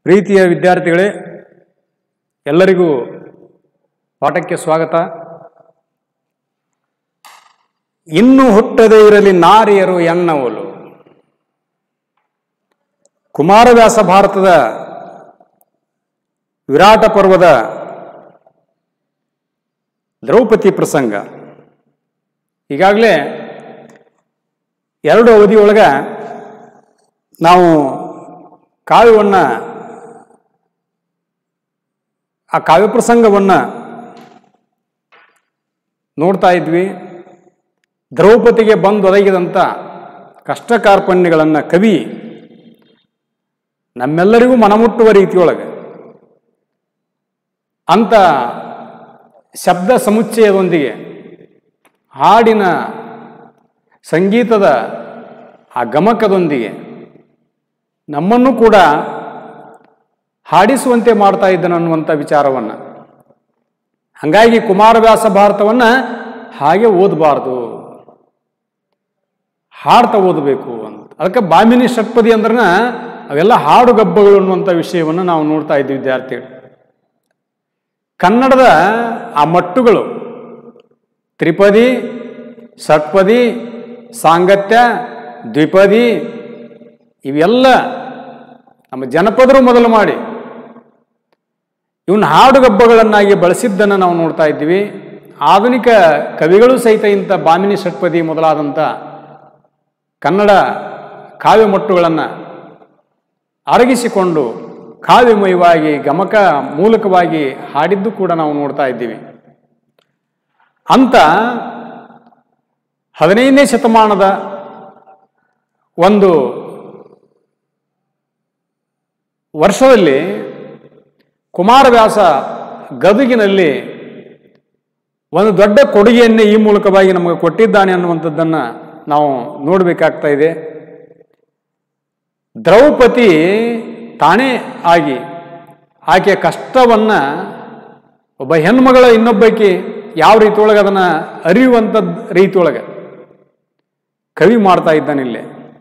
ಪ್ರೀತಿಯ ವಿದ್ಯಾರ್ಥಿಗಳೇ ಎಲ್ಲರಿಗೂ ಪಾಠಕ್ಕೆ ಸ್ವಾಗತ ಇನ್ನು ಹುಟ್ಟದೇ ಇರಲಿ ನಾರಿಯರು ಎನ್ನವಲು ಕುಮಾರವ್ಯಾಸ ಭಾರತದ ವಿರಾಟ ಪರ್ವದ ದ್ರೌಪದಿ ಪ್ರಸಂಗ ಈಗಾಗಲೇ ಎರಡು ಅವಧಿಯೊಳಗ ನಾವು ಕಾವ್ಯವನ್ನು ಆ ಕಾವ್ಯ ಪ್ರಸಂಗವನ್ನು ನೋಡ್ತಾ ಇದ್ವಿ ದ್ರೌಪದಿಗೆ ಬಂದೊದಗಿದಂಥ ಕಷ್ಟ ಕಾರ್ಪಣ್ಯಗಳನ್ನು ಕವಿ ನಮ್ಮೆಲ್ಲರಿಗೂ ಮನಮುಟ್ಟುವ ರೀತಿಯೊಳಗೆ ಅಂಥ ಶಬ್ದ ಸಮುಚ್ಚಯದೊಂದಿಗೆ ಹಾಡಿನ ಸಂಗೀತದ ಆ ಗಮಕದೊಂದಿಗೆ ನಮ್ಮನ್ನು ಕೂಡ ಹಾಡಿಸುವಂತೆ ಮಾಡ್ತಾ ಇದ್ದನು ಅನ್ನುವಂಥ ವಿಚಾರವನ್ನು ಹಾಗಾಗಿ ಕುಮಾರವ್ಯಾಸ ಭಾರತವನ್ನು ಹಾಗೆ ಓದಬಾರ್ದು ಹಾಡ್ತಾ ಓದಬೇಕು ಅಂತ ಅದಕ್ಕೆ ಬಾಮಿನಿ ಷಟ್ಪದಿ ಅಂದ್ರನ ಅವೆಲ್ಲ ಹಾಡುಗಬ್ಬಗಳು ಅನ್ನುವಂಥ ವಿಷಯವನ್ನು ನಾವು ನೋಡ್ತಾ ಇದ್ವಿ ವಿದ್ಯಾರ್ಥಿಗಳು ಕನ್ನಡದ ಆ ಮಟ್ಟುಗಳು ತ್ರಿಪದಿ ಷಟ್ಪದಿ ಸಾಂಗತ್ಯ ದ್ವಿಪದಿ ಇವೆಲ್ಲ ನಮ್ಮ ಜನಪದರು ಮೊದಲು ಮಾಡಿ ಇವನ್ನ ಹಾಡುಗಬ್ಬಗಳನ್ನಾಗಿ ಬಳಸಿದ್ದನ್ನು ನಾವು ನೋಡ್ತಾ ಇದ್ದೀವಿ ಆಧುನಿಕ ಕವಿಗಳು ಸಹಿತ ಇಂಥ ಬಾಮಿನಿ ಷಟ್ಪದಿ ಮೊದಲಾದಂಥ ಕನ್ನಡ ಕಾವ್ಯಮಟ್ಟುಗಳನ್ನು ಅರಗಿಸಿಕೊಂಡು ಕಾವ್ಯಮಯವಾಗಿ ಗಮಕ ಮೂಲಕವಾಗಿ ಹಾಡಿದ್ದು ಕೂಡ ನಾವು ನೋಡ್ತಾ ಇದ್ದೀವಿ ಅಂತ ಹದಿನೈದನೇ ಶತಮಾನದ ಒಂದು ವರ್ಷದಲ್ಲಿ ಕುಮಾರವ್ಯಾಸ ಗದುಗಿನಲ್ಲಿ ಒಂದು ದೊಡ್ಡ ಕೊಡುಗೆಯನ್ನೇ ಈ ಮೂಲಕವಾಗಿ ನಮಗೆ ಕೊಟ್ಟಿದ್ದಾನೆ ಅನ್ನುವಂಥದ್ದನ್ನು ನಾವು ನೋಡಬೇಕಾಗ್ತಾ ಇದೆ ದ್ರೌಪದಿ ತಾನೇ ಆಗಿ ಆಕೆಯ ಕಷ್ಟವನ್ನು ಒಬ್ಬ ಹೆಣ್ಮಗಳ ಇನ್ನೊಬ್ಬಕ್ಕೆ ಯಾವ ರೀತಿಯೊಳಗೆ ಅದನ್ನು ಅರಿಯುವಂಥದ್ದು ರೀತಿಯೊಳಗೆ ಕವಿ ಮಾಡ್ತಾ ಇದ್ದಾನೆ ಇಲ್ಲಿ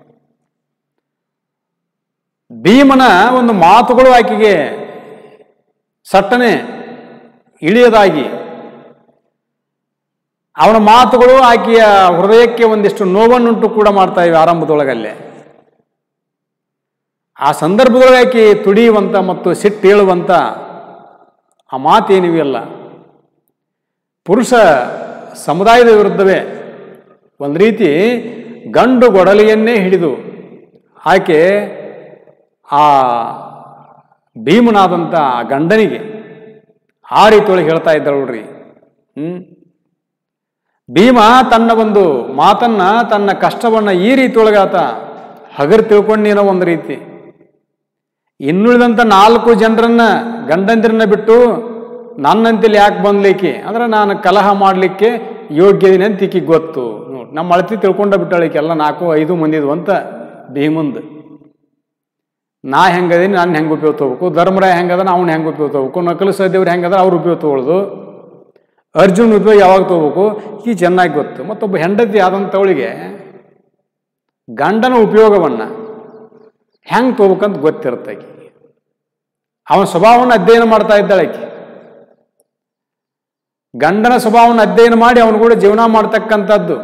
ಭೀಮನ ಒಂದು ಮಾತುಗಳು ಆಕೆಗೆ ಸಟ್ಟನೆ ಇಳಿಯದಾಗಿ ಅವನ ಮಾತುಗಳು ಆಕೆಯ ಹೃದಯಕ್ಕೆ ಒಂದಿಷ್ಟು ನೋವನ್ನುಂಟು ಕೂಡ ಮಾಡ್ತಾ ಇವೆ ಆರಂಭದೊಳಗಲ್ಲೇ ಆ ಸಂದರ್ಭದೊಳಗೆ ಆಕೆ ತುಡಿಯುವಂಥ ಮತ್ತು ಸಿಟ್ಟೇಳುವಂಥ ಆ ಮಾತೇನಿವೆಯಲ್ಲ ಪುರುಷ ಸಮುದಾಯದ ವಿರುದ್ಧವೇ ಒಂದು ರೀತಿ ಗಂಡು ಗೊಡಲಿಯನ್ನೇ ಹಿಡಿದು ಆಕೆ ಆ ಭೀಮನಾದಂಥ ಆ ಗಂಡನಿಗೆ ಆ ರೀತಿಯೊಳಗೆ ಹೇಳ್ತಾ ಇದ್ದಾಳೆ ನೋಡ್ರಿ ಹ್ಮ್ ಭೀಮ ತನ್ನ ಒಂದು ಮಾತನ್ನ ತನ್ನ ಕಷ್ಟವನ್ನ ಈ ರೀತಿಯೊಳಗೆ ಆತ ಹಗರ್ ತಿಳ್ಕೊಂಡೇನೋ ಒಂದು ರೀತಿ ಇನ್ನುಳಿದಂಥ ನಾಲ್ಕು ಜನರನ್ನ ಗಂಡಂದಿರನ್ನ ಬಿಟ್ಟು ನನ್ನಂತಲ್ಲಿ ಯಾಕೆ ಬಂದ್ಲಿಕ್ಕೆ ಅಂದ್ರೆ ನಾನು ಕಲಹ ಮಾಡಲಿಕ್ಕೆ ಯೋಗ್ಯದಿನ ಅಂತ ಈಕಿಗೆ ಗೊತ್ತು ನೋಡಿ ನಮ್ಮ ಅಳತಿ ತಿಳ್ಕೊಂಡ ಬಿಟ್ಟಾಳಿಕೆ ಎಲ್ಲ ನಾಲ್ಕು ಐದು ಮಂದಿದು ಅಂತ ಭೀಮಂದು ನಾ ಹೆಂಗದೀನಿ ನಾನು ಹೆಂಗೆ ಉಪಯೋಗ ತಗೋಬೇಕು ಧರ್ಮರಾಯ ಹೆಂಗದ ಅವ್ನು ಹೆಂಗೆ ಉಪಯೋಗ ತಗೋಬೇಕು ನಕಲು ಸಹದೇವ್ರು ಹೆಂಗದ ಅವ್ರು ಉಪಯೋಗ ತಗೊಳ್ಳೋದು ಅರ್ಜುನ್ ಉಪಯೋಗ ಯಾವಾಗ ತಗೋಬೇಕು ಈ ಚೆನ್ನಾಗಿ ಗೊತ್ತು ಮತ್ತೊಬ್ಬ ಹೆಂಡತಿ ಆದಂಥವಳಿಗೆ ಗಂಡನ ಉಪಯೋಗವನ್ನು ಹೆಂಗೆ ತಗೋಬೇಕಂತ ಗೊತ್ತಿರುತ್ತೆ ಆಕೆ ಅವನ ಸ್ವಭಾವವನ್ನು ಅಧ್ಯಯನ ಮಾಡ್ತಾ ಇದ್ದಾಳೆ ಆಕೆ ಗಂಡನ ಸ್ವಭಾವವನ್ನು ಅಧ್ಯಯನ ಮಾಡಿ ಅವನು ಕೂಡ ಜೀವನ ಮಾಡ್ತಕ್ಕಂಥದ್ದು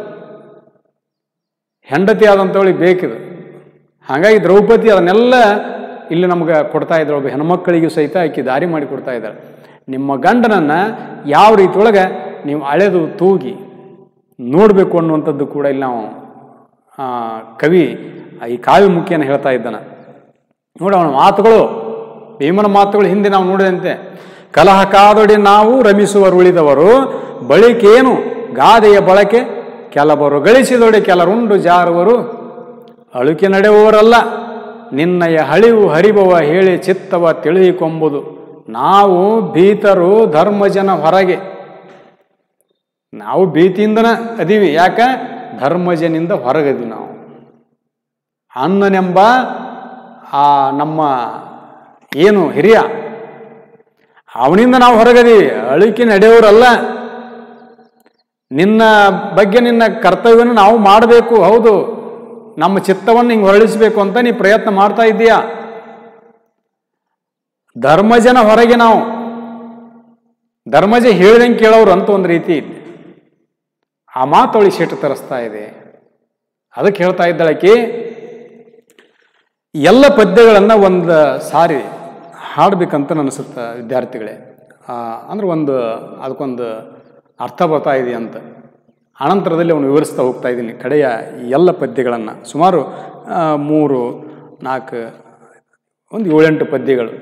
ಹೆಂಡತಿ ಆದಂಥವಳಿಗೆ ಬೇಕಿದು ಹಾಗಾಗಿ ದ್ರೌಪದಿ ಅದನ್ನೆಲ್ಲ ಇಲ್ಲಿ ನಮ್ಗೆ ಕೊಡ್ತಾ ಇದ್ದಾಳೆ ಒಬ್ಬ ಹೆಣ್ಮಕ್ಕಳಿಗೂ ಸಹಿತ ಆಕೆ ದಾರಿ ಮಾಡಿ ಕೊಡ್ತಾ ಇದ್ದಾಳೆ ನಿಮ್ಮ ಗಂಡನನ್ನು ಯಾವ ರೀತಿಯೊಳಗೆ ನೀವು ಅಳೆದು ತೂಗಿ ನೋಡಬೇಕು ಅನ್ನುವಂಥದ್ದು ಕೂಡ ಇಲ್ಲಿ ನಾವು ಆ, ಕವಿ ಈ ಕಾವ್ಯ ಮುಖಿಯನ್ನು ಹೇಳ್ತಾ ಇದ್ದಾನೆ ನೋಡಿ ಅವನ ಮಾತುಗಳು ಭೀಮನ ಮಾತುಗಳು ಹಿಂದೆ ನಾವು ನೋಡಿದಂತೆ ಕಲಹ ಕಾದೊಡಿ ನಾವು ರಮಿಸುವರು ಉಳಿದವರು ಬಳಿಕೇನು ಗಾದೆಯ ಬಳಕೆ ಕೆಲವರು ಗಳಿಸಿದೊಡೆ ಕೆಲರುಂಡು ಜಾರುವರು ಅಳುಕೆ ನಡೆಯುವವರಲ್ಲ ನಿನ್ನಯ ಹಳಿವು ಹರಿಬವ ಹೇಳಿ ಚಿತ್ತವ ತಿಳಿಯಿಕೊಂಬುದು ನಾವು ಭೀತರು ಧರ್ಮಜನ ಹೊರಗೆ ನಾವು ಭೀತಿಯಿಂದನ ಅದೀವಿ ಯಾಕ ಧರ್ಮಜನಿಂದ ಹೊರಗದೀವಿ ನಾವು ಅನ್ನನೆಂಬ ಆ ನಮ್ಮ ಏನು ಹಿರಿಯ ಅವನಿಂದ ನಾವು ಹೊರಗದೀವಿ ಅಳಿಕೆ ನಡೆಯೋರಲ್ಲ ನಿನ್ನ ಬಗ್ಗೆ ನಿನ್ನ ಕರ್ತವ್ಯವನ್ನು ನಾವು ಮಾಡಬೇಕು ಹೌದು ನಮ್ಮ ಚಿತ್ತವನ್ನು ಹಿಂಗೆ ಹೊರಳಿಸಬೇಕು ಅಂತ ನೀ ಪ್ರಯತ್ನ ಮಾಡ್ತಾ ಇದ್ದೀಯಾ ಧರ್ಮಜನ ಹೊರಗೆ ನಾವು ಧರ್ಮಜ ಹೇಳಿದಂಗೆ ಕೇಳೋರು ಅಂತ ಒಂದು ರೀತಿ ಇದೆ ಆ ಮಾತೊಳಿ ಸಿಟ್ಟು ತರಿಸ್ತಾ ಇದೆ ಅದಕ್ಕೆ ಹೇಳ್ತಾ ಇದ್ದಾಳಕಿ ಎಲ್ಲ ಪದ್ಯಗಳನ್ನು ಒಂದು ಸಾರಿ ಹಾಡ್ಬೇಕಂತ ಅನಿಸುತ್ತೆ ವಿದ್ಯಾರ್ಥಿಗಳೇ ಆ, ಅಂದ್ರೆ ಒಂದು ಅದಕ್ಕೊಂದು ಅರ್ಥ ಬರ್ತಾ ಇದೆ ಅಂತ ಅನಂತರದಲ್ಲಿ ಅವನು ವಿವರಿಸ್ತಾ ಹೋಗ್ತಾ ಇದ್ದೀನಿ ಕಡೆಯ ಈ ಎಲ್ಲ ಪದ್ಯಗಳನ್ನು ಸುಮಾರು ಆ, ಮೂರು ನಾಲ್ಕು ಒಂದು ಏಳೆಂಟು ಪದ್ಯಗಳು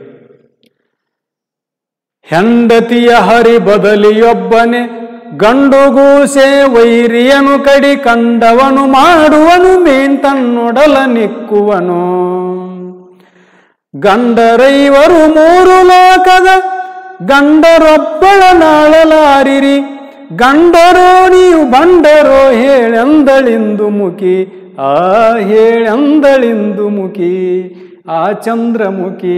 ಹೆಂಡತಿಯ ಹರಿ ಬದಲಿಯೊಬ್ಬನೇ ಗಂಡುಗೂಸೆ ವೈರಿಯನು ಕಡಿ ಕಂಡವನು ಮಾಡುವನು ಮೇಂತನ್ನೊಡಲ ನಿಕ್ಕುವನು ಗಂಡರೈವರು ಮೂರು ಲೋಕದ ಗಂಡರೊಬ್ಬಳ ನಾಳಲಾರಿರಿ ಗಂಡರೋ ನೀವು ಬಂಡರೋ ಹೇಳೆಂದಳಿಂದು ಮುಖಿ ಆ ಹೇಳೆಂದಳಿಂದು ಮುಖಿ ಆ ಚಂದ್ರಮುಖಿ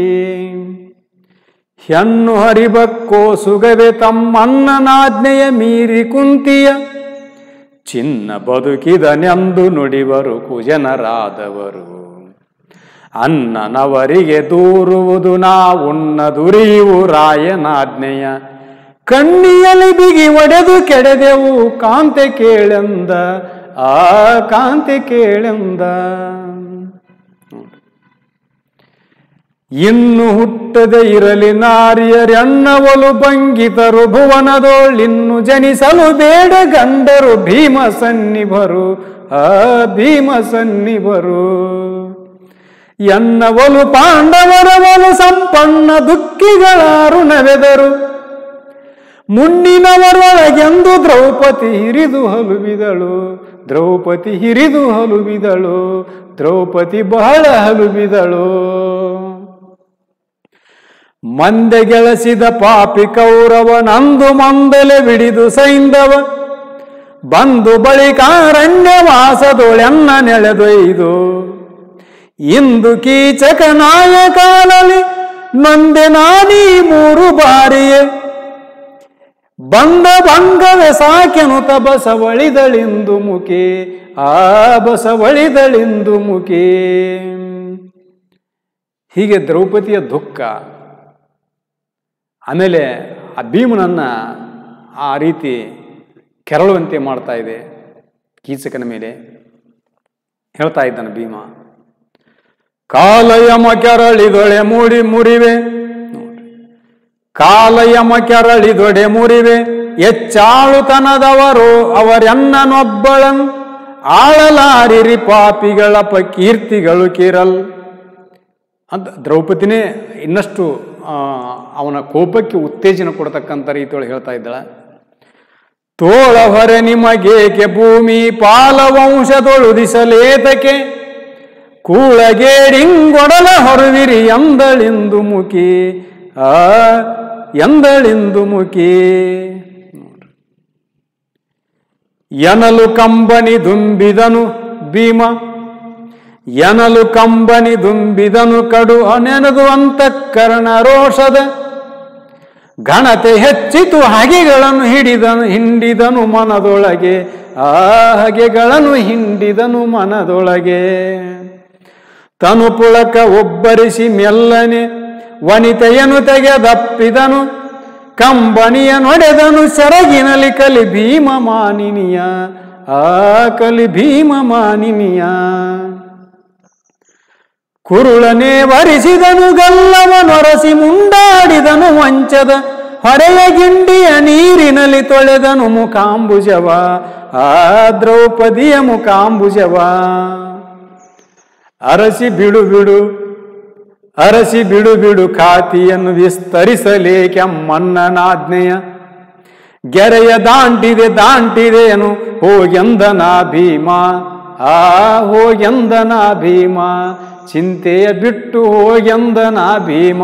ಹೆಣ್ಣು ಹರಿಬಕ್ಕೋ ಸುಗವೆ ತಮ್ಮಣ್ಣನಾಜ್ಞೆಯ ಮೀರಿ ಕುಂತಿಯ ಚಿನ್ನ ಬದುಕಿದನೆಂದು ನುಡಿವರು ಕುಜನರಾದವರು ಅನ್ನನವರಿಗೆ ದೂರುವುದು ನಾವುಣ್ಣ ದುರಿಯುವು ರಾಯನಾಜ್ಞೆಯ ಕಣ್ಣಿಯಲ್ಲಿ ಬಿಗಿ ಒಡೆದು ಕೆಡೆದೆವು ಕಾಂತೆ ಕೇಳೆಂದ ಆ ಕಾಂತೆ ಕೇಳೆಂದ ಇನ್ನು ಹುಟ್ಟದೆ ಇರಲಿ ನಾರಿಯರೆಣ್ಣವಲು ಬಂಗಿತರು ಭುವನದೋಳಿನ್ನು ಜನಿಸಲು ಬೇಡ ಗಂಡರು ಭೀಮ ಸನ್ನಿಭರು ಆ ಭೀಮ ಸನ್ನಿಭರು ಎನ್ನವಲು ಪಾಂಡವರವಲು ಸಂಪನ್ನ ದುಃಖಿಗಳಾರು ನವೆದರು ಮುನ್ನಿನವರೊಳಗೆಂದು ದ್ರೌಪದಿ ಹಿರಿದು ಹಲುಬಿದಳು ದ್ರೌಪದಿ ಹಿರಿದು ಹಲುಬಿದಳು ದ್ರೌಪದಿ ಬಹಳ ಹಲುಬಿದಳು ಮಂದೆ ಗೆಳಸಿದ ಪಾಪಿ ಕೌರವನಂದು ಮಂದಲೆ ಬಿಡಿದು ಸೈಂದವ ಬಂದು ಬಳಿಕಾರಣ್ಯವಾಸದೊಳೆನ್ನ ನೆಳೆದೊಯ್ದು ಇಂದು ಕೀಚಕ ನಾಯಕಾಲಲಿ ನೊಂದೆ ನಾನೀ ಮೂರು ಬಾರಿಯೇ ಬಂದ ಭಂಗವೇ ಸಾಕೆನುತ ಬಸವಳಿದಳಿಂದು ಮುಖಿ ಆ ಬಸವಳಿದಳಿಂದು ಮುಖಿ ಹೀಗೆ ದ್ರೌಪದಿಯ ದುಃಖ ಆಮೇಲೆ ಆ ಭೀಮನನ್ನ ಆ ರೀತಿ ಕೆರಳುವಂತೆ ಮಾಡ್ತಾ ಇದೆ ಕೀಚಕನ ಮೇಲೆ ಹೇಳ್ತಾ ಇದ್ದಾನೆ ಭೀಮ ಕಾಲಯಮ ಕೆರಳಿದೊಳೆ ಮೂಡಿ ಮುರಿವೆ ನೋಡ್ರಿ. ಕಾಲಯಮ ಕೆರಳಿದೊಡೆ ಮುರಿವೆ ಎಚ್ಚಾಳುತನದವರು ಅವರೆನ್ನನೊಬ್ಬಳನ್ ಆಳಲಾರಿರಿ ಪಾಪಿಗಳ ಪ ಕೀರ್ತಿಗಳು ಕಿರಲ್ ಅಂತ ದ್ರೌಪದಿನೇ ಇನ್ನಷ್ಟು ಆ, ಅವನ ಕೋಪಕ್ಕೆ ಉತ್ತೇಜನ ಕೊಡ್ತಕ್ಕಂಥ ರೀತಿಯೊಳಗೆ ಹೇಳ್ತಾ ಇದ್ದಾಳೆ ತೋಳ ಹೊರೆ ನಿಮಗೇಕೆ ಭೂಮಿ ಪಾಲವಂಶದೊಳುದಿಸಲೇತಕೆ ಕೂಳಗೇಡಿಂಗೊಡಲ ಹೊರವಿರಿ ಎಂದಳಿಂದು ಮುಖಿ ಆ ಎಂದಳಿಂದು ಮುಖಿ ಎನಲು ಕಂಬನಿ ದುಂಬಿದನು ಭೀಮ ಎನಲು ಕಂಬನಿ ದುಂಬಿದನು ಕಡು ಅನೆನದು ಅಂತಃಕರಣ ರೋಷದ ಘನತೆ ಹೆಚ್ಚಿತು ಹಗೆಗಳನ್ನು ಹಿಡಿದನು ಹಿಂಡಿದನು ಮನದೊಳಗೆ ಆ ಹಗೆಗಳನ್ನು ಹಿಂಡಿದನು ಮನದೊಳಗೆ ತನು ಪುಳಕ ಒಬ್ಬರಿಸಿ ಮೆಲ್ಲನೆ ವನಿತೆಯನ್ನು ತೆಗೆದಪ್ಪಿದನು ಕಂಬನಿಯ ನೊಡೆದನು ಸೆರಗಿನಲಿ ಕಲಿ ಭೀಮ ಮಾನಿನಿಯ ಆ ಕಲಿ ಭೀಮ ಮಾನಿನಿಯ ಕುರುಳನೆ ವರಿಸಿದನು ಗಲ್ಲವನೊರಸಿ ಮುಂಡಾಡಿದನು ವಂಚದ ಹೊರೆಯ ಗಿಂಡಿಯ ನೀರಿನಲ್ಲಿ ತೊಳೆದನು ಮುಖಾಂಬುಜವ ಆ ದ್ರೌಪದಿಯ ಮುಖಾಂಬುಜವ ಅರಸಿ ಬಿಡು ಬಿಡು ಅರಸಿ ಬಿಡು ಬಿಡು ಖಾತಿಯನ್ನು ವಿಸ್ತರಿಸಲೇ ಕೆಮ್ಮನ್ನನಾಜ್ಞೆಯ ಗೆರೆಯ ದಾಂಟಿದೆ ದಾಂಟಿದೆಯನು ಹೋಗೆಂದನ ಭೀಮ ಆ ಹೋಗೆಂದನ ಭೀಮ ಚಿಂತೆಯ ಬಿಟ್ಟು ಹೋಗೆಂದನ ಭೀಮ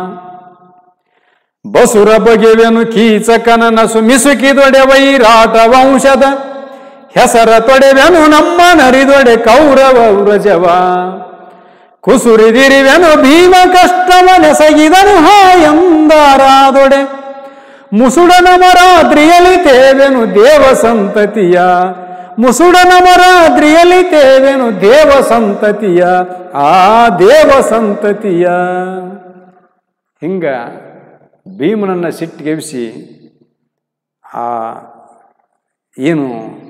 ಬಸುರ ಬಗೆವೆನು ಕೀಚಕನ ನಸು ಮಿಸುಕಿದೊಡೆ ವೈರಾಟ ವಂಶದ ಹೆಸರ ತೊಡೆವೆನು ನಮ್ಮ ನರಿದೊಡೆ ಕೌರವ ಉರಜವ ಕುಸುರಿದಿರಿವೆನು ಭೀಮ ಕಷ್ಟವನೆಸಗಿದನು ಹಾ ಎಂದಾರಾದೊಡೆ ಮುಸುಡನ ಮರಾದ್ರಿಯಲಿ ತೇವೆನು ದೇವ ಸಂತತಿಯ ಮುಸುಡನ ಮರಾದ್ರಿಯಲಿ ತೇವೆನು ದೇವ ಸಂತತಿಯ ಆ ದೇವ ಸಂತತಿಯ ಹಿಂಗ ಭೀಮನನ್ನು ಸಿಟ್ಟಿಗೆಬ್ಸಿ ಆ ಏನು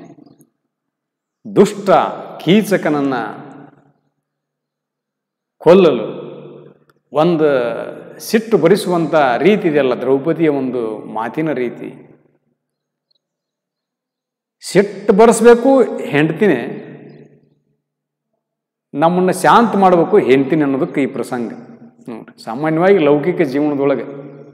ದುಷ್ಟ ಕೀಚಕನನ್ನು ಕೊಲ್ಲಲು ಒಂದು ಸಿಟ್ಟು ಭರಿಸುವಂಥ ರೀತಿ ಇದೆಯಲ್ಲ ದ್ರೌಪದಿಯ ಒಂದು ಮಾತಿನ ರೀತಿ ಸಿಟ್ಟು ಬರೆಸ್ಬೇಕು ಹೆಂಡ್ತಿನೇ ನಮ್ಮನ್ನು ಶಾಂತ ಮಾಡಬೇಕು ಹೆಂಡ್ತಿನಿ ಅನ್ನೋದಕ್ಕೆ ಈ ಪ್ರಸಂಗ ನೋಡ್ರಿ ಸಾಮಾನ್ಯವಾಗಿ ಲೌಕಿಕ ಜೀವನದೊಳಗೆ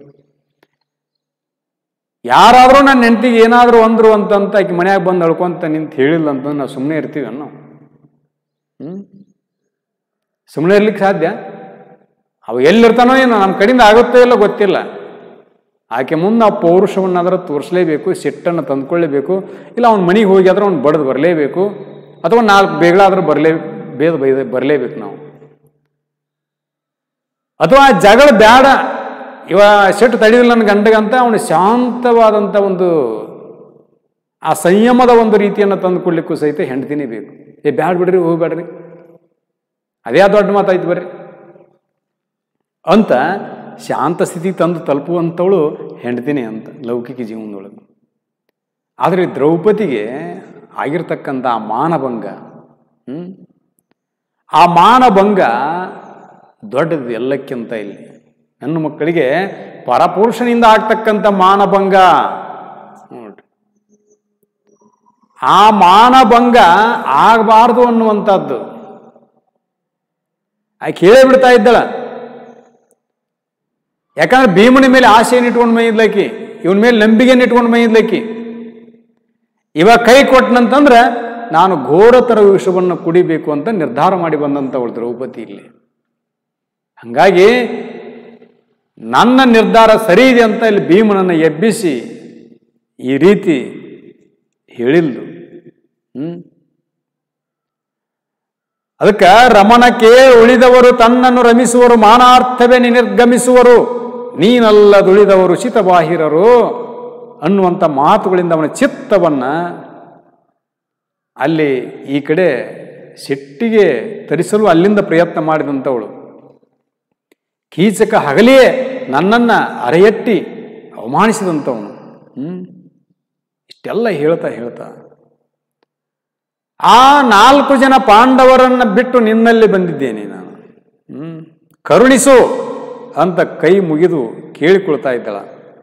ಯಾರಾದರೂ ನನ್ನ ಹೆಂಡತಿಗೆ ಏನಾದರೂ ಅಂದ್ರು ಅಂತಂತ ಆಕೆ ಮನ್ಯಾಗ ಬಂದು ಅಳ್ಕೊಂತ ನಿಂತು ಹೇಳಿಲ್ಲ ಅಂತ ನಾವು ಸುಮ್ಮನೆ ಇರ್ತೀವಿ ಅನ್ನೋ ಹ್ಞೂ ಸುಮ್ಮನೆ ಇರ್ಲಿಕ್ಕೆ ಸಾಧ್ಯ ಅವು ಎಲ್ಲಿರ್ತಾನೋ ಏನೋ ನಮ್ಮ ಕಡೆಯಿಂದ ಆಗುತ್ತೋ ಇಲ್ಲ ಗೊತ್ತಿಲ್ಲ ಆಕೆ ಮುಂದೆ ನಾವು ಪೌರುಷವನ್ನಾದರೂ ತೋರಿಸಲೇಬೇಕು ಸಿಟ್ಟನ್ನು ತಂದ್ಕೊಳ್ಳೇಬೇಕು ಇಲ್ಲ ಅವ್ನ ಮನೆಗೆ ಹೋಗಿ ಆದ್ರೆ ಅವ್ನು ಬಡ್ದು ಬರಲೇಬೇಕು ಅಥವಾ ನಾಲ್ಕು ಬೇಗಳಾದ್ರೂ ಬರಲೇ ಬೇದ ಬೈದ ಬರಲೇಬೇಕು ನಾವು ಅಥವಾ ಜಗಳ ಬೇಡ ಇವ ಸಿಟ್ಟು ತಡೆದಿಲ್ಲ ನನ್ನ ಗಂಡಗಂತ ಅವನು ಶಾಂತವಾದಂಥ ಒಂದು ಆ ಸಂಯಮದ ಒಂದು ರೀತಿಯನ್ನು ತಂದುಕೊಡ್ಲಿಕ್ಕೂ ಸಹಿತ ಹೆಂಡ್ತಿನೇ ಬೇಕು ಏ ಬ್ಯಾಡ ಬಿಡ್ರಿ ಹೋಗ್ಬೇಡ್ರಿ ಅದೇ ದೊಡ್ಡ ಮಾತಾಯ್ತು ಬರ್ರಿ ಅಂತ ಶಾಂತ ಸ್ಥಿತಿ ತಂದು ತಲುಪುವಂಥವಳು ಹೆಂಡ್ತಿನೇ ಅಂತ ಲೌಕಿಕ ಜೀವನದೊಳಗೆ ಆದರೆ ದ್ರೌಪದಿಗೆ ಆಗಿರ್ತಕ್ಕಂಥ ಆ ಮಾನಭಂಗ ಹ್ಮ್? ಆ ಮಾನಭಂಗ ದೊಡ್ಡದು ಎಲ್ಲಕ್ಕಿಂತ ಇಲ್ಲಿ ಹೆಣ್ಣು ಮಕ್ಕಳಿಗೆ ಪರಪುರುಷನಿಂದ ಆಗ್ತಕ್ಕಂಥ ಮಾನಭಂಗ ನೋಡ್ರಿ ಆ ಮಾನಭಂಗ ಆಗಬಾರ್ದು ಅನ್ನುವಂಥದ್ದು ಆಕೆ ಹೇಳೇ ಬಿಡ್ತಾ ಇದ್ದಳ ಯಾಕಂದ್ರೆ ಭೀಮನ ಮೇಲೆ ಆಸೆಯನ್ನು ಇಟ್ಕೊಂಡು ಮೈದ್ಲಕ್ಕಿ ಇವನ ಮೇಲೆ ನಂಬಿಕೆಯನ್ನು ಇಟ್ಕೊಂಡು ಮೈದ್ಲಕ್ಕಿ ಇವಾಗ ಕೈ ಕೊಟ್ಟನಂತಂದ್ರೆ ನಾನು ಘೋರತರ ವಿಷವನ್ನು ಕುಡಿಬೇಕು ಅಂತ ನಿರ್ಧಾರ ಮಾಡಿ ಬಂದಂಥವಳು ದ್ರೌಪದಿ ಇಲ್ಲಿ ಹಂಗಾಗಿ ನನ್ನ ನಿರ್ಧಾರ ಸರಿ ಇದೆ ಅಂತ ಇಲ್ಲಿ ಭೀಮನನ್ನು ಎಬ್ಬಿಸಿ ಈ ರೀತಿ ಹೇಳಿಲ್ದು ಹ್ಮ್ ಅದಕ್ಕೆ ರಮಣಕ್ಕೆ ಉಳಿದವರು ತನ್ನನ್ನು ರಮಿಸುವರು ಮಾನಾರ್ಥವೇ ನಿರ್ಗಮಿಸುವರು ನೀನಲ್ಲದುಳಿದವರು ಶಿತಬಾಹಿರರು ಅನ್ನುವಂಥ ಮಾತುಗಳಿಂದ ಅವನ ಚಿತ್ತವನ್ನ ಅಲ್ಲಿ ಈ ಕಡೆ ಸಿಟ್ಟಿಗೆ ತರಿಸಲು ಅಲ್ಲಿಂದ ಪ್ರಯತ್ನ ಮಾಡಿದಂಥವಳು ಕೀಚಕ ಹಗಲಿಯೇ ನನ್ನನ್ನು ಅರೆಯಟ್ಟಿ ಅವಮಾನಿಸಿದಂಥವನು ಹ್ಮ್ ಇಷ್ಟೆಲ್ಲ ಹೇಳ್ತಾ ಹೇಳ್ತಾ ಆ ನಾಲ್ಕು ಜನ ಪಾಂಡವರನ್ನ ಬಿಟ್ಟು ನಿನ್ನಲ್ಲಿ ಬಂದಿದ್ದೇನೆ ನಾನು ಹ್ಮ್ ಕರುಣಿಸು ಅಂತ ಕೈ ಮುಗಿದು ಕೇಳಿಕೊಳ್ತಾ ಇದ್ದಳ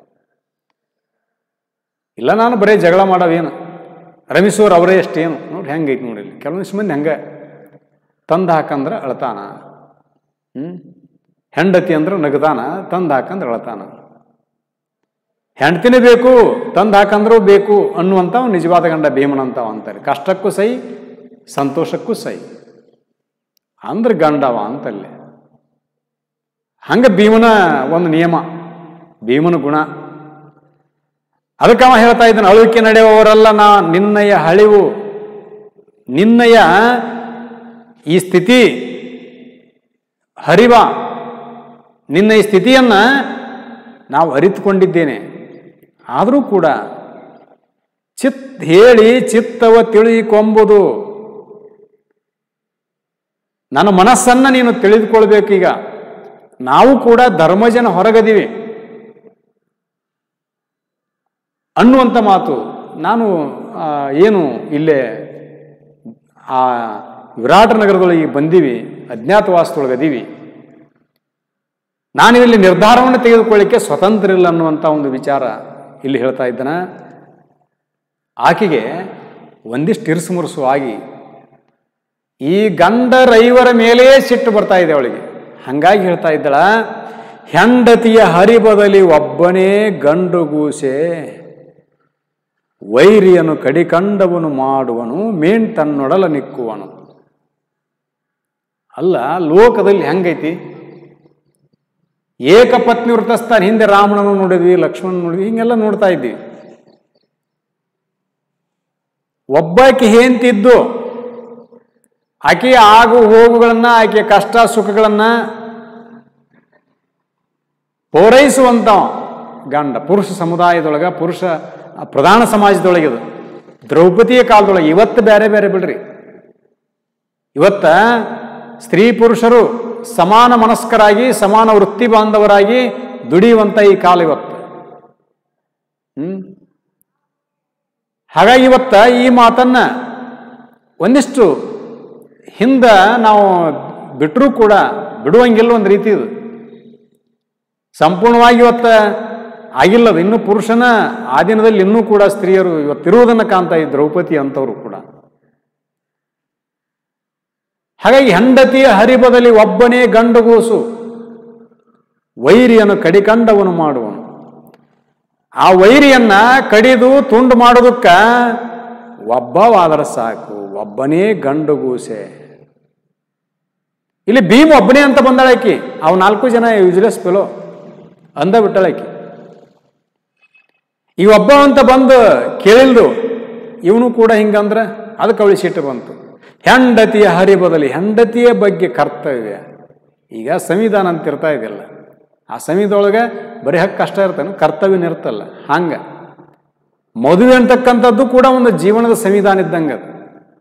ಇಲ್ಲ ನಾನು ಬರೀ ಜಗಳ ಮಾಡವೇನು ರಮಿಸೋರು ಅವರೇ ಅಷ್ಟೇನು ನೋಡಿ ಹೆಂಗೈತಿ ನೋಡಿ ಇಲ್ಲಿ ಕೆಲವೊಂದಿಷ್ಟು ಮಂದಿ ಹಂಗೆ ತಂದು ಹಾಕಂದ್ರೆ ಅಳ್ತಾನ ಹ್ಮ್ ಹೆಂಡತಿ ಅಂದ್ರೆ ನಗದಾನ ತಂದು ಹಾಕಂದ್ರೆ ಅಳ್ತಾನ ಹೆಂಡ್ತಿನೇ ಬೇಕು ತಂದು ಹಾಕಂದ್ರೂ ಬೇಕು ಅನ್ನುವಂಥವ್ ನಿಜವಾದ ಗಂಡ ಭೀಮನಂತವ ಅಂತಾರೆ ಕಷ್ಟಕ್ಕೂ ಸೈ ಸಂತೋಷಕ್ಕೂ ಸೈ ಅಂದ್ರೆ ಗಂಡವ ಅಂತಲ್ಲಿ ಹಂಗ ಭೀಮನ ಒಂದು ನಿಯಮ ಭೀಮನ ಗುಣ ಅದಕ್ಕೆ ಅವ ಹೇಳ್ತಾ ಇದ್ದಾನೆ ಅಳುವಿಕೆ ನಡೆಯುವವರೆಲ್ಲ ನಾ ನಿನ್ನಯ ಹಳಿವು ನಿನ್ನಯ ಈ ಸ್ಥಿತಿ ಹರಿವ ನಿನ್ನ ಈ ಸ್ಥಿತಿಯನ್ನ ನಾವು ಅರಿತುಕೊಂಡಿದ್ದೇನೆ ಆದರೂ ಕೂಡ ಚಿತ್ ಹೇಳಿ ಚಿತ್ತವ ತಿಳಿಕೊಂಬುದು ನನ್ನ ಮನಸ್ಸನ್ನ ನೀನು ತಿಳಿದುಕೊಳ್ಬೇಕೀಗ ನಾವು ಕೂಡ ಧರ್ಮಜನ ಹೊರಗದೀವಿ ಅನ್ನುವಂಥ ಮಾತು ನಾನು ಆ, ಏನು ಇಲ್ಲೇ ಆ ವಿರಾಟ ನಗರದೊಳಗೆ ಬಂದೀವಿ ಅಜ್ಞಾತವಾಸದೊಳಗೆ ಅದೀವಿ ನಾನು ಇಲ್ಲಿ ನಿರ್ಧಾರವನ್ನು ತೆಗೆದುಕೊಳ್ಳಿಕ್ಕೆ ಸ್ವತಂತ್ರ ಇಲ್ಲ ಅನ್ನುವಂಥ ಒಂದು ವಿಚಾರ ಇಲ್ಲಿ ಹೇಳ್ತಾ ಇದ್ದಾನ ಆಕೆಗೆ ಒಂದಿಷ್ಟು ಇರುಸುಮುರುಸು ಆಗಿ ಈ ಗಂಡರೈವರ ಮೇಲೇ ಸಿಟ್ಟು ಬರ್ತಾ ಇದೆ ಅವಳಿಗೆ ಹಂಗಾಗಿ ಹೇಳ್ತಾ ಇದ್ದಳ ಹೆಂಡತಿಯ ಹರಿಬದಲಿ ಒಬ್ಬನೇ ಗಂಡುಗೂಸೆ ವೈರಿಯನು ಕಡಿಕಂಡವನು ಮಾಡುವನು ಮೇಣ್ ತನ್ನೊಡಲ ನಿಕ್ಕುವನು ಅಲ್ಲ ಲೋಕದಲ್ಲಿ ಹೆಂಗೈತಿ ಏಕಪತ್ನಿ ವೃತಸ್ಥಾನ ಹಿಂದೆ ರಾಮನನ್ನು ನೋಡಿದ್ವಿ ಲಕ್ಷ್ಮಣ ನೋಡಿದ್ವಿ ಹಿಂಗೆಲ್ಲ ನೋಡ್ತಾ ಇದ್ವಿ ಒಬ್ಬಾಕಿ ಹೇಂತಿದ್ದು ಆಕೆಯ ಆಗು ಹೋಗುಗಳನ್ನ ಆಕೆಯ ಕಷ್ಟ ಸುಖಗಳನ್ನ ಪೂರೈಸುವಂತ ಗಂಡ ಪುರುಷ ಸಮುದಾಯದೊಳಗ ಪುರುಷ ಪ್ರಧಾನ ಸಮಾಜದೊಳಗೆ ಇದು ದ್ರೌಪದಿಯ ಕಾಲದೊಳಗೆ ಇವತ್ತು ಬೇರೆ ಬೇರೆ ಬಿಡ್ರಿ ಇವತ್ತ ಸ್ತ್ರೀ ಪುರುಷರು ಸಮಾನ ಮನಸ್ಕರಾಗಿ ಸಮಾನ ವೃತ್ತಿ ಬಾಂಧವರಾಗಿ ದುಡಿಯುವಂತ ಈ ಕಾಲ ಇವತ್ತು ಹ್ಮ್ ಹಾಗಾಗಿ ಇವತ್ತ ಈ ಮಾತನ್ನ ಒಂದಿಷ್ಟು ಹಿಂದ ನಾವು ಬಿಟ್ಟರೂ ಕೂಡ ಬಿಡುವಂಗಿಲ್ಲ ಒಂದು ರೀತಿ ಇದು ಸಂಪೂರ್ಣವಾಗಿ ಇವತ್ತ ಆಗಿಲ್ಲದು ಇನ್ನು ಪುರುಷನ ಆ ದಿನದಲ್ಲಿ ಇನ್ನೂ ಕೂಡ ಸ್ತ್ರೀಯರು ಇವತ್ತಿರುವುದನ್ನು ಕಾಣ್ತಾ ಇದ್ರು ದ್ರೌಪದಿ ಅಂತವರು ಕೂಡ ಹಾಗಾಗಿ ಹೆಂಡತಿಯ ಹರಿಬದಲ್ಲಿ ಒಬ್ಬನೇ ಗಂಡುಗೂಸು ವೈರಿಯನ್ನು ಕಡಿಕಂಡವನು ಮಾಡುವನು ಆ ವೈರಿಯನ್ನ ಕಡಿದು ತುಂಡು ಮಾಡೋದಕ್ಕ ಒಬ್ಬವಾದರೆ ಸಾಕು ಒಬ್ಬನೇ ಗಂಡುಗೂಸೆ ಇಲ್ಲಿ ಭೀಮ್ ಒಬ್ಬನೇ ಅಂತ ಬಂದಾಳಾಕಿ ಅವ್ ನಾಲ್ಕು ಜನ ಯೂಜ್ಲೆಸ್ ಫೆಲೋ ಅಂದ ಬಿಟ್ಟಳಾಕಿ ಈ ಒಬ್ಬ ಅಂತ ಬಂದು ಕೇಳಿಲ್ದು ಇವನು ಕೂಡ ಹಿಂಗಂದ್ರ ಅದಕ್ಕೆ ಅವಳಿ ಸಿಟ್ಟು ಬಂತು ಹೆಂಡತಿಯ ಹರಿಬದಲಿ ಹೆಂಡತಿಯ ಬಗ್ಗೆ ಕರ್ತವ್ಯ ಈಗ ಸಂವಿಧಾನ ಅಂತ ಇರ್ತಾ ಇದೆಯಲ್ಲ ಆ ಸಂವಿಧಾನದೊಳಗೆ ಬರೀ ಹಕ್ಕು ಅಷ್ಟ ಇರ್ತಾನೆ ಕರ್ತವ್ಯನ ಇರ್ತಲ್ಲ ಹಂಗ ಮದುವೆ ಅಂತಕ್ಕಂಥದ್ದು ಕೂಡ ಒಂದು ಜೀವನದ ಸಂವಿಧಾನ ಇದ್ದಂಗೆ ಅದು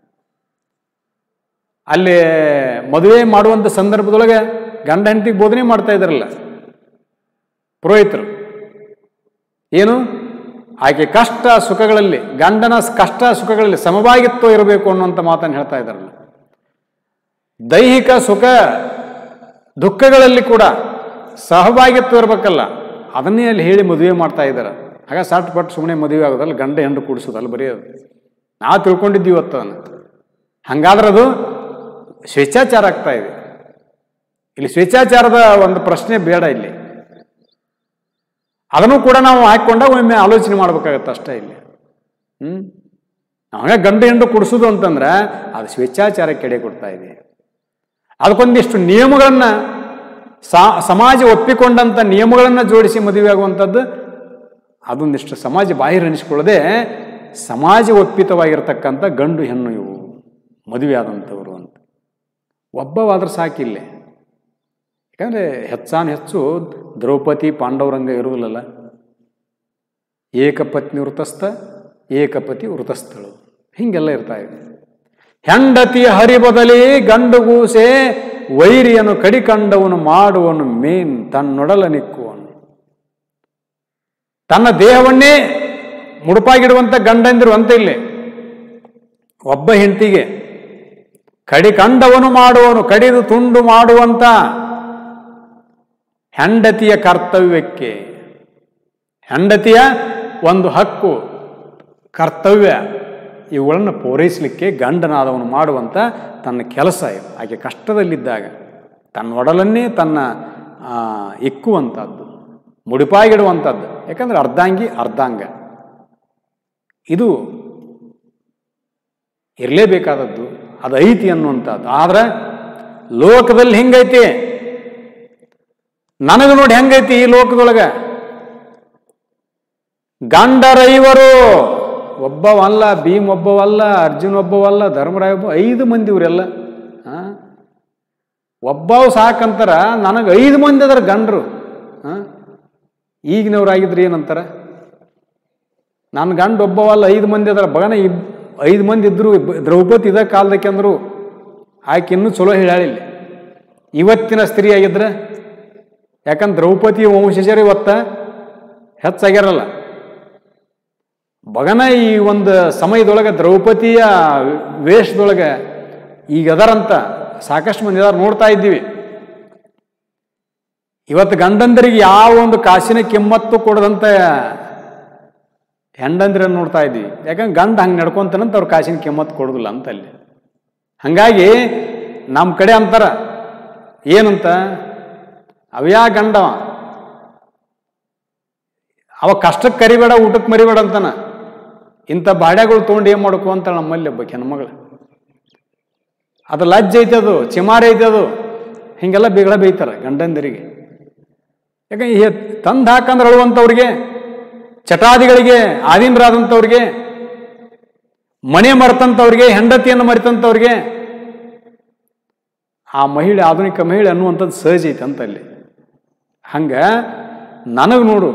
ಅಲ್ಲಿ ಮದುವೆ ಮಾಡುವಂಥ ಸಂದರ್ಭದೊಳಗೆ ಗಂಡ ಹೆಂಡತಿಗೆ ಬೋಧನೆ ಮಾಡ್ತಾ ಇದ್ರಲ್ಲ ಪುರೋಹಿತರು ಏನು ಆಕೆ ಕಷ್ಟ ಸುಖಗಳಲ್ಲಿ ಗಂಡನ ಕಷ್ಟ ಸುಖಗಳಲ್ಲಿ ಸಮಭಾಗಿತ್ವ ಇರಬೇಕು ಅನ್ನುವಂಥ ಮಾತನ್ನು ಹೇಳ್ತಾ ಇದ್ದಾರಲ್ಲ ದೈಹಿಕ ಸುಖ ದುಃಖಗಳಲ್ಲಿ ಕೂಡ ಸಹಭಾಗಿತ್ವ ಇರಬೇಕಲ್ಲ ಅದನ್ನೇ ಅಲ್ಲಿ ಹೇಳಿ ಮದುವೆ ಮಾಡ್ತಾ ಇದ್ದಾರೆ ಆಗ ಸಾಟ್ ಪಟ್ಟು ಸುಮ್ಮನೆ ಮದುವೆ ಆಗೋದಲ್ಲ ಗಂಡ ಹೆಂಡು ಕೂಡಿಸೋದಲ್ಲ ಬರೀ ಅದು ನಾವು ತಿಳ್ಕೊಂಡಿದ್ದೀವಿ ಇವತ್ತು ಅದನ್ನು ಹಂಗಾದ್ರೆ ಅದು ಸ್ವೇಚ್ಛಾಚಾರ ಆಗ್ತಾ ಇದೆ ಇಲ್ಲಿ ಸ್ವೇಚ್ಛಾಚಾರದ ಒಂದು ಪ್ರಶ್ನೆ ಬೇಡ ಇಲ್ಲಿ ಅದನ್ನು ಕೂಡ ನಾವು ಹಾಕೊಂಡಾಗ ಒಮ್ಮೆ ಆಲೋಚನೆ ಮಾಡ್ಬೇಕಾಗತ್ತೆ ಅಷ್ಟೇ ಇಲ್ಲಿ ಹ್ಮ್ ನಾವೇ ಗಂಡು ಹೆಂಡು ಕುಡಿಸೋದು ಅಂತಂದ್ರೆ ಅದು ಸ್ವೇಚ್ಛಾಚಾರ ಕೆಡೆ ಕೊಡ್ತಾ ಇದೆ ಅದಕ್ಕೊಂದಿಷ್ಟು ನಿಯಮಗಳನ್ನ ಸಾ- ಸಮಾಜ ಒಪ್ಪಿಕೊಂಡಂತ ನಿಯಮಗಳನ್ನ ಜೋಡಿಸಿ ಮದುವೆ ಆಗುವಂಥದ್ದು ಅದೊಂದಿಷ್ಟು ಸಮಾಜ ಬಾಹಿರ ಅನಿಸ್ಕೊಳ್ಳದೆ ಸಮಾಜ ಒಪ್ಪಿತವಾಗಿರ್ತಕ್ಕಂಥ ಗಂಡು ಹೆಣ್ಣು ಇವು ಮದುವೆ ಆದಂಥವ್ರು ಅಂತ ಒಬ್ಬವಾದ್ರೆ ಸಾಕಿಲ್ಲೇ ಯಾಕಂದ್ರೆ ಹೆಚ್ಚಾನು ಹೆಚ್ಚು ದ್ರೌಪದಿ ಪಾಂಡವರಂಗ ಇರುವುದಿಲ್ಲಲ್ಲ ಏಕಪತ್ನಿ ವೃತಸ್ಥ ಏಕಪತಿ ವೃತಸ್ಥಳು ಹಿಂಗೆಲ್ಲ ಇರ್ತಾ ಇದೆ ಹೆಂಡತಿಯ ಹರಿಬದಲಿ ಗಂಡುಗೂಸೆ ವೈರಿಯನ್ನು ಕಡಿಕಂಡವನು ಮಾಡುವನು ಮೇನ್ ತನ್ನೊಡಲ ನಿಕ್ಕುವನು ತನ್ನ ದೇಹವನ್ನೇ ಮುಡುಪಾಗಿಡುವಂತ ಗಂಡಂದಿರು ಅಂತ ಇಲ್ಲಿ ಒಬ್ಬ ಹೆಂಡತಿಗೆ ಕಡಿಕಂಡವನು ಮಾಡುವನು ಕಡಿದು ತುಂಡು ಮಾಡುವಂತ ಹೆಂಡತಿಯ ಕರ್ತವ್ಯಕ್ಕೆ ಹೆಂಡತಿಯ ಒಂದು ಹಕ್ಕು ಕರ್ತವ್ಯ ಇವುಗಳನ್ನು ಪೂರೈಸಲಿಕ್ಕೆ ಗಂಡನಾದವನು ಮಾಡುವಂಥ ತನ್ನ ಕೆಲಸ ಇದು ಆಕೆ ಕಷ್ಟದಲ್ಲಿದ್ದಾಗ ತನ್ನ ಒಡಲನ್ನೇ ತನ್ನ ಆ, ಇಕ್ಕುವಂಥದ್ದು ಮುಡಿಪಾಗಿಡುವಂಥದ್ದು ಯಾಕಂದ್ರೆ ಅರ್ಧಾಂಗಿ ಅರ್ಧಾಂಗ ಇದು ಇರಲೇಬೇಕಾದದ್ದು ಅದು ಐತಿ ಅನ್ನುವಂಥದ್ದು ಆದ್ರೆ ಲೋಕದಲ್ಲಿ ಹೆಂಗೈತಿ ನನಗೆ ನೋಡಿ ಹೆಂಗೈತಿ ಈ ಲೋಕದೊಳಗ ಗಂಡರೈವರು ಒಬ್ಬವಲ್ಲ ಭೀಮ್ ಒಬ್ಬವಲ್ಲ ಅರ್ಜುನ್ ಒಬ್ಬವಲ್ಲ ಧರ್ಮರಾಯ ಒಬ್ಬ ಐದು ಮಂದಿ ಇವರೆಲ್ಲ ಆ? ಒಬ್ಬವು ಸಾಕಂತಾರ ನನಗೆ ಐದು ಮಂದಿ ಅದರ ಗಂಡ್ರು ಆ? ಈಗಿನವ್ರಾಗಿದ್ರೆ ಏನಂತಾರ ನನ್ನ ಗಂಡ ಒಬ್ಬವಲ್ಲ ಐದು ಮಂದಿ ಅದರ ಬಗನ ಇಬ್ ಐದು ಮಂದಿ ಇದ್ರು ಇಬ್- ದ್ರೌಪದಿ ಇದ ಕಾಲದಕ್ಕೆ ಅಂದ್ರು ಆಕೆ ಇನ್ನೂ ಚಲೋ ಹೇಳಾಳಿಲ್ಲ ಇವತ್ತಿನ ಸ್ತ್ರೀ ಆಗಿದ್ರೆ ಯಾಕಂದ್ರೆ ದ್ರೌಪದಿ ವಂಶಜರು ಇವತ್ತ ಹೆಚ್ಚಾಗ್ಯಾರಲ್ಲ ಬಗನ ಈ ಒಂದು ಸಮಯದೊಳಗೆ ದ್ರೌಪದಿಯ ವೇಷದೊಳಗೆ ಈಗ ಅದರಂತ ಸಾಕಷ್ಟು ಮಂದಿ ಅದಾರ ನೋಡ್ತಾ ಇದ್ದೀವಿ ಇವತ್ತು ಗಂಡಂದರಿಗೆ ಯಾವ ಒಂದು ಕಾಸಿನ ಕಿಮ್ಮತ್ತು ಕೊಡದಂತ ಹೆಂಡಂದ್ರನ್ನ ನೋಡ್ತಾ ಇದ್ದೀವಿ ಯಾಕಂದ್ರೆ ಗಂಡ ಹಂಗೆ ನಡ್ಕೊಂತಾನಂತ ಅವ್ರ ಕಾಸಿನ ಕಿಮ್ಮತ್ತು ಕೊಡೋದಿಲ್ಲ ಅಂತ ಅಲ್ಲಿ ಹಂಗಾಗಿ ನಮ್ಮ ಕಡೆ ಅಂತಾರ ಏನಂತ ಅವ್ಯಾ ಗಂಡವ ಅವ ಕಷ್ಟಕ್ಕೆ ಕರಿಬೇಡ ಊಟಕ್ಕೆ ಮರಿಬೇಡ ಅಂತಾನ ಇಂಥ ಬಾಡ್ಯಾಗಳು ತೊಗೊಂಡು ಏನು ಮಾಡ್ಕೊ ಅಂತಾಳ ನಮ್ಮಲ್ಲಿ ಒಬ್ಬ ಹೆಣ್ಮಗಳು ಅದು ಲಜ್ಜ ಐತೆ ಅದು ಚಿಮಾರಿ ಐತೆ ಅದು ಹಿಂಗೆಲ್ಲ ಬೇಗಡ ಬೈತಾರ ಗಂಡಂದಿರಿಗೆ ಯಾಕಂದ್ರೆ ಈ ತಂದು ಹಾಕಂದ್ರೆ ಅಳುವಂಥವ್ರಿಗೆ ಚಟಾದಿಗಳಿಗೆ ಆದೀನರಾದಂಥವ್ರಿಗೆ ಮನೆ ಮರೆತಂಥವ್ರಿಗೆ ಹೆಂಡತಿಯನ್ನು ಮರೆತಂಥವ್ರಿಗೆ ಆ ಮಹಿಳೆ ಆಧುನಿಕ ಮಹಿಳೆ ಅನ್ನುವಂಥದ್ದು ಸಹಜ ಐತೆ ಅಂತ ಅಲ್ಲಿ ಹಂಗ ನನಗೆ ನೋಡು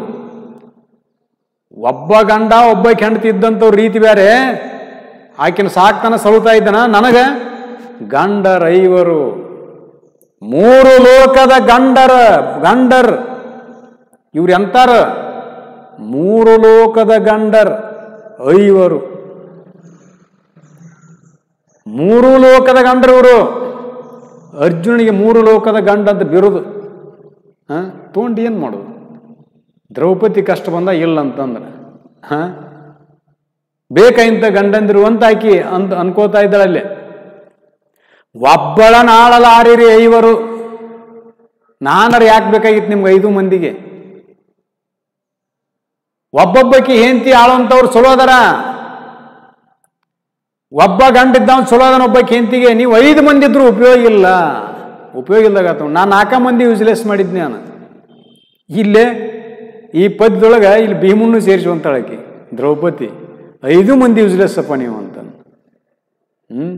ಒಬ್ಬ ಗಂಡ ಒಬ್ಬ ಹೆಂಡತಿ ಇದ್ದಂಥವ್ರ ರೀತಿ ಬೇರೆ ಆಕಿನ ಸಾಕ್ತಾನ ಸೌತಾ ಇದ್ದನ ನನಗ ಗಂಡರೈವರು ಮೂರು ಲೋಕದ ಗಂಡರ ಗಂಡರ್ ಇವ್ರು ಎಂತಾರ ಮೂರು ಲೋಕದ ಗಂಡರ್ ಐವರು ಮೂರು ಲೋಕದ ಗಂಡರು ಇವರು ಅರ್ಜುನಿಗೆ ಮೂರು ಲೋಕದ ಗಂಡ ಅಂತ ಬಿರುದು ಹಾಂ ತೊಗೊಂಡು ಏನು ಮಾಡೋದು ದ್ರೌಪದಿ ಕಷ್ಟ ಬಂದ ಇಲ್ಲ ಅಂತಂದ್ರೆ ಹಾಂ ಬೇಕಾಗಿಂತ ಗಂಡಂದಿರು ಅಂತ ಆಕಿ ಅಂತ ಅನ್ಕೋತಾ ಇದ್ದಾಳಲ್ಲಿ ಒಬ್ಬಳ ನಾಳಲಾರಿರಿ ಐವರು ನಾನರ ಯಾಕೆ ಬೇಕಾಗಿತ್ತು ನಿಮ್ಗೆ ಐದು ಮಂದಿಗೆ ಒಬ್ಬೊಬ್ಬಕಿ ಹೆಂಡತಿ ಆಳುವಂಥವ್ರು ಚಲೋ ಅದಾರ ಒಬ್ಬ ಗಂಡ ಇದ್ದವನು ಚಲೋ ಅದನ ಒಬ್ಬ ಹೆಂಡತಿಗೆ ನೀವು ಐದು ಮಂದಿ ಇದ್ರು ಉಪಯೋಗ ಇಲ್ಲ ಉಪಯೋಗ ಇಲ್ದಾಗ ನಾನು ನಾಲ್ಕ ಮಂದಿ ಯೂಸ್ಲೆಸ್ ಮಾಡಿದ್ನಿ ನಾನು ಇಲ್ಲೇ ಈ ಪದ್ಯದೊಳಗೆ ಇಲ್ಲಿ ಭೀಮನ್ನು ಸೇರಿಸುವಂತಾಳಕಿ ದ್ರೌಪದಿ ಐದು ಮಂದಿ ಯೂಸ್ಲೆಸ್ ಅಪ್ಪ ನೀವು ಅಂತ ಹ್ಮ್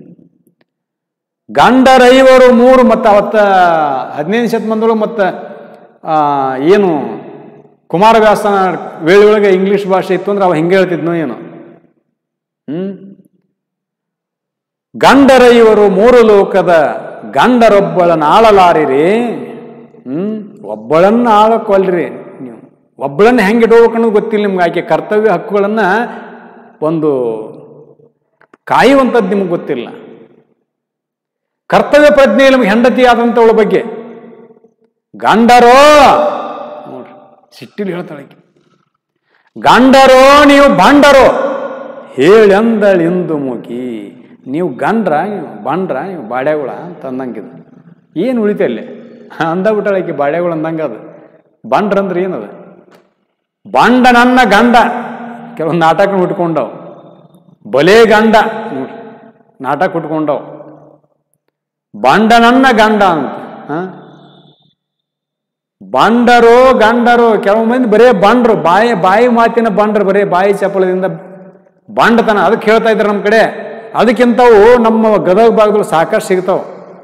ಗಂಡರೈವರು ಮೂರು ಮತ್ತು ಅವತ್ತ ಹದಿನೈದು ಶತಮಾನದೊಳಗೆ ಮತ್ತು ಏನು ಕುಮಾರವ್ಯಾಸನ ವೇಳೆ ಒಳಗೆ ಇಂಗ್ಲೀಷ್ ಭಾಷೆ ಇತ್ತು ಅಂದ್ರೆ ಅವ ಹಿಂಗೆ ಹೇಳ್ತಿದ್ನೋ ಏನೋ ಹ್ಮ್ ಗಂಡರೈವರು ಮೂರು ಲೋಕದ ಗಂಡರೊಬ್ಬಳನ್ನ ಆಳಲಾರಿರಿ ಹ್ಮ್ ಒಬ್ಬಳನ್ನ ಆಳಕ್ಕೊಲ್ರಿ ನೀವು ಒಬ್ಬಳನ್ನ ಹೆಂಗೆ ಇಟ್ಕೋಬೇಕು ಅನ್ನೋದು ಗೊತ್ತಿಲ್ಲ ನಿಮ್ಗೆ ಆಕೆ ಕರ್ತವ್ಯ ಹಕ್ಕುಗಳನ್ನ ಒಂದು ಕಾಯುವಂಥದ್ದು ನಿಮ್ಗೆ ಗೊತ್ತಿಲ್ಲ ಕರ್ತವ್ಯ ಪ್ರಜ್ಞೆ ನಮ್ಗೆ ಹೆಂಡತಿ ಆದಂಥವಳ ಬಗ್ಗೆ ಗಂಡರೋ ನೋಡ್ರಿ ಸಿಟ್ಟಿಲಿ ಹೇಳ್ತಾಳೆ ಆಕೆ. ಗಂಡರೋ ನೀವು ಬಂಡರೋ ಹೇಳಂದಳಿಂದು ಮುಖಿ ನೀವು ಗಂಡ್ರ ನೀವು ಬಂಡ್ರ ನೀವು ಬಾಡ್ಯಾಗುಳ ಅಂತ ಅಂದಂಗಿದು ಏನು ಉಳಿತ ಅಲ್ಲಿ ಅಂದ ಬಿಟ್ಟಾಳಕಿ ಬಾಡ್ಯಾಗುಳ ಅಂದಂಗ ಅದು ಬಂಡ್ರ ಅಂದ್ರೆ ಏನದು ಬಂಡ ನನ್ನ ಗಂಡ ಕೆಲವೊಂದು ನಾಟಕ ಉಟ್ಕೊಂಡವು ಬಲೇ ಗಂಡ ನೋಡ್ರಿ ನಾಟಕ ಉಟ್ಕೊಂಡವು ಬಂಡ ನನ್ನ ಗಂಡ ಅಂತ ಹ? ಬಂಡರು ಗಂಡರು ಕೆಲವು ಮಂದಿ ಬರೇ ಬಂಡ್ರು ಬಾಯಿ ಬಾಯಿ ಮಾತಿನ ಬಂಡ್ರು ಬರೇ ಬಾಯಿ ಚಪಲದಿಂದ ಬಂಡತನ ಅದಕ್ಕೆ ಹೇಳ್ತಾ ಇದ್ದಾರೆ ನಮ್ಮ ಕಡೆ ಅದಕ್ಕಿಂತವು ನಮ್ಮ ಗದಗ ಭಾಗದಲ್ಲಿ ಸಾಕಷ್ಟು ಸಿಗ್ತಾವ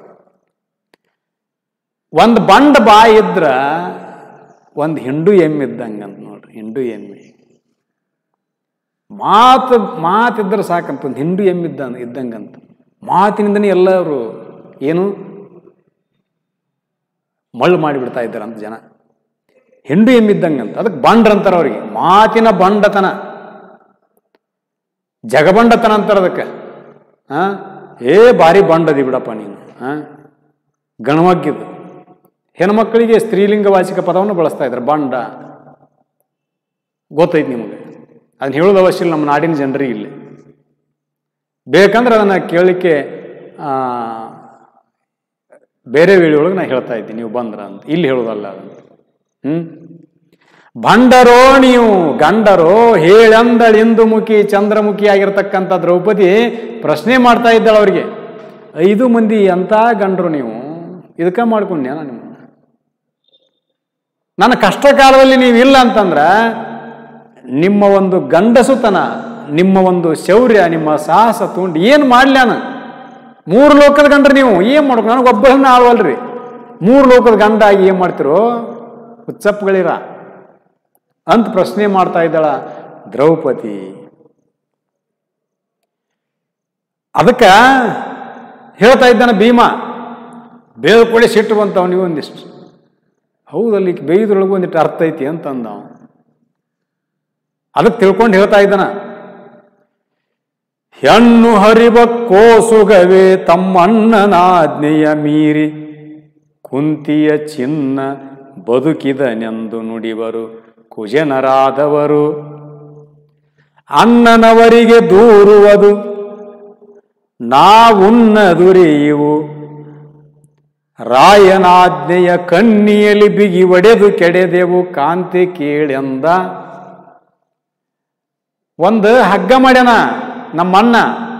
ಒಂದು ಬಂಡ ಬಾಯಿ ಇದ್ರ ಒಂದು ಹಿಂಡು ಎಮ್ಮೆ ಇದ್ದಂಗೆ ಅಂತ ನೋಡ್ರಿ ಹಿಂಡು ಎಮ್ಮೆ ಮಾತು ಮಾತಿದ್ರೆ ಸಾಕಂತ ಒಂದು ಹಿಂಡು ಎಮ್ಮೆ ಇದ್ದ ಇದ್ದಂಗಂತ ಮಾತಿನಿಂದನೇ ಎಲ್ಲರೂ ಏನು ಮಳ್ಳು ಮಾಡಿಬಿಡ್ತಾ ಇದ್ದಾರೆ ಅಂತ ಜನ ಹಿಂಡು ಎಮ್ಮಿದ್ದಂಗಂತ ಅದಕ್ಕೆ ಬಂಡ್ರ ಅಂತಾರ ಅವ್ರಿಗೆ ಮಾತಿನ ಬಂಡತನ ಜಗಬಂಡತನ ಅಂತಾರ ಅದಕ್ಕೆ ಹಾ ಏ ಭಾರಿ ಬಂಡದಿ ಬಿಡಪ್ಪ ನೀನು ಹಾ ಗಣವಗ್ಗಿದು ಹೆಣ್ಮಕ್ಕಳಿಗೆ ಸ್ತ್ರೀಲಿಂಗ ವಾಚಿಕ ಪದವನ್ನು ಬಳಸ್ತಾ ಇದ್ದಾರೆ ಬಂಡ ಗೊತ್ತೈತಿ ನಿಮಗೆ ಅದನ್ನ ಹೇಳೋದು ಅವಶ್ಯ ಇಲ್ಲ ನಮ್ಮ ನಾಡಿನ ಜನರಿಗೆ ಇಲ್ಲಿ ಬೇಕಂದ್ರೆ ಅದನ್ನು ಕೇಳಲಿಕ್ಕೆ ಆ, ಬೇರೆ ವೇಳೆಯೊಳಗೆ ನಾ ಹೇಳ್ತಾ ಇದ್ದೀನಿ ನೀವು ಬಂದ್ರ ಅಂತ ಇಲ್ಲಿ ಹೇಳೋದಲ್ಲ ಅದನ್ನು ಹ್ಮ್ ಬಂಡರೋ ನೀವು ಗಂಡರೋ ಹೇಳಂದಳಿಂದು ಮುಖಿ ಚಂದ್ರಮುಖಿ ಆಗಿರ್ತಕ್ಕಂಥ ದ್ರೌಪದಿ ಪ್ರಶ್ನೆ ಮಾಡ್ತಾ ಇದ್ದಾಳೆ ಅವರಿಗೆ ಐದು ಮಂದಿ ಎಂಥ ಗಂಡರು ನೀವು ಇದಕ್ಕೆ ಮಾಡ್ಕೊಂಡ್ಯಾ ನಾನು ನಿಮ್ಮನ್ನ ನನ್ನ ಕಷ್ಟ ಕಾಲದಲ್ಲಿ ನೀವು ಇಲ್ಲ ಅಂತಂದ್ರೆ ನಿಮ್ಮ ಒಂದು ಗಂಡಸುತನ ನಿಮ್ಮ ಒಂದು ಶೌರ್ಯ ನಿಮ್ಮ ಸಾಹಸ ತಗೊಂಡು ಏನು ಮಾಡ್ಲಿ ನಾನು ಮೂರು ಲೋಕದ ಗಂಡ್ರು ನೀವು ಏನು ಮಾಡ್ಬೇಕು ನನಗೆ ಒಬ್ಬಳನ್ನ ಆಳ್ವಲ್ರಿ ಮೂರು ಲೋಕದ ಗಂಡ ಆಗಿ ಏನು ಮಾಡ್ತಿರೋ ಹುಚ್ಚಪ್ಪಗಳಿರ ಅಂತ ಪ್ರಶ್ನೆ ಮಾಡ್ತಾ ಇದ್ದಾಳ ದ್ರೌಪದಿ ಅದಕ್ಕೆ ಹೇಳ್ತಾ ಇದ್ದಾನೆ ಭೀಮ ಬೇಳ್ಕೊಳಿ ಸಿಟ್ಟು ಬಂತವ್ ನೀವು ಒಂದಿಷ್ಟು ಹೌದಲ್ಲಿ ಬೇಯ್ದ್ರೊಳಗೂ ಒಂದಿಟ್ಟು ಅರ್ಥ ಐತಿ ಅಂತ ಅಂದ ಅವ. ಅದಕ್ಕೆ ತಿಳ್ಕೊಂಡು ಹೇಳ್ತಾ ಇದ್ದಾನ ಹೆಣ್ಣು ಹರಿವ ಕೋಸುಗವೇ ತಮ್ಮಣ್ಣನಾಜ್ಞೆಯ ಮೀರಿ ಕುಂತಿಯ ಚಿನ್ನ ಬದುಕಿದನೆಂದು ನುಡಿವರು ಕುಜನರಾದವರು ಅಣ್ಣನವರಿಗೆ ದೂರುವುದು ನಾವುನ್ನ ದುರಿಯುವು ರಾಯನಾಜ್ಞೆಯ ಕಣ್ಣಿಯಲ್ಲಿ ಬಿಗಿ ಒಡೆದು ಕೆಡೆದೆವು ಕಾಂತಿ ಕೇಳೆಂದ ಒಂದು ಹಗ್ಗ ಮಾಡ್ಯಾನ ನಮ್ಮಣ್ಣ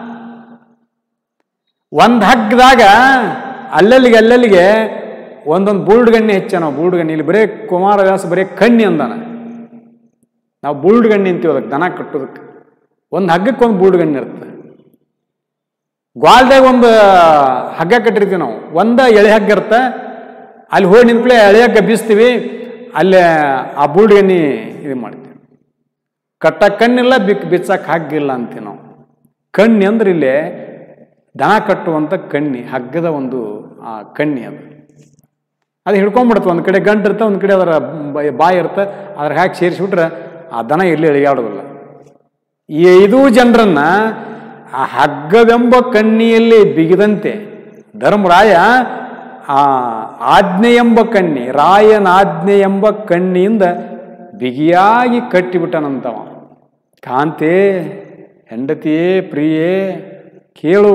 ಒಂದು ಹಗ್ಗದಾಗ ಅಲ್ಲಲ್ಲಿಗೆ ಅಲ್ಲಲ್ಲಿಗೆ ಒಂದೊಂದು ಬುಲ್ಡ್ಗಣ್ಣಿ ಹೆಚ್ಚನ ಬುಲ್ಡ್ಗಣ್ಣಿ ಇಲ್ಲಿ ಬರೇ ಕುಮಾರವ್ಯಾಸ ಬರೇ ಕಣ್ಣಿ ಅಂದಾನ ನಾವು ಬುಲ್ಡ್ಗಣ್ಣಿ ಅಂತೀವಿ ಅದಕ್ಕೆ ದನ ಕಟ್ಟೋದಕ್ಕೆ ಒಂದು ಹಗ್ಗಕ್ಕೆ ಒಂದು ಬುಲ್ಡ್ಗಣ್ಣಿ ಇರುತ್ತೆ ಗ್ವಾಲ್ದಾಗ ಒಂದು ಹಗ್ಗ ಕಟ್ಟಿರ್ತೀವಿ ನಾವು ಒಂದ ಎಳೆ ಹಗ್ಗ ಇರುತ್ತೆ ಅಲ್ಲಿ ಹೋಗಿ ನಿಂತ್ಕೊಳ್ಳಿ ಎಳೆ ಹಗ್ಗ ಬೀಸ್ತೀವಿ ಅಲ್ಲೇ ಆ ಬುಲ್ಡ್ಗಣ್ಣಿ ಇದು ಮಾಡ್ತೀವಿ ಕಟ್ಟಕ್ಕೆ ಕಣ್ಣಿಲ್ಲ ಬಿಕ್ ಬಿಚ್ಚಕ್ಕೆ ಹಗ್ಗಿಲ್ಲ ಅಂತೀವಿ ನಾವು ಕಣ್ಣಿ ಅಂದ್ರೆ ಇಲ್ಲೇ ದನ ಕಟ್ಟುವಂಥ ಕಣ್ಣಿ ಹಗ್ಗದ ಒಂದು ಆ ಕಣ್ಣಿ ಅದು ಅದು ಹಿಡ್ಕೊಂಡ್ಬಿಡುತ್ತೆ ಒಂದು ಕಡೆ ಗಂಟು ಇರುತ್ತೆ ಒಂದು ಕಡೆ ಅದರ ಬ- ಬಾಯಿ ಇರುತ್ತೆ ಅದ್ರ ಹಾಕಿ ಸೇರಿಸ್ಬಿಟ್ರೆ ಆ ದನ ಎಲ್ಲಿ ಎಳಿಗಾಡೋದಿಲ್ಲ ಈ ಐದು ಜನರನ್ನ ಆ ಹಗ್ಗವೆಂಬ ಕಣ್ಣಿಯಲ್ಲಿ ಬಿಗಿದಂತೆ ಧರ್ಮರಾಯ ಆ ಆಜ್ಞೆ ಎಂಬ ಕಣ್ಣಿ ರಾಯನ ಆಜ್ಞೆ ಎಂಬ ಕಣ್ಣಿಯಿಂದ ಬಿಗಿಯಾಗಿ ಕಟ್ಟಿಬಿಟ್ಟನಂತವ ಕಾಂತೆ ಹೆಂಡತಿಯೇ ಪ್ರಿಯೇ ಕೇಳು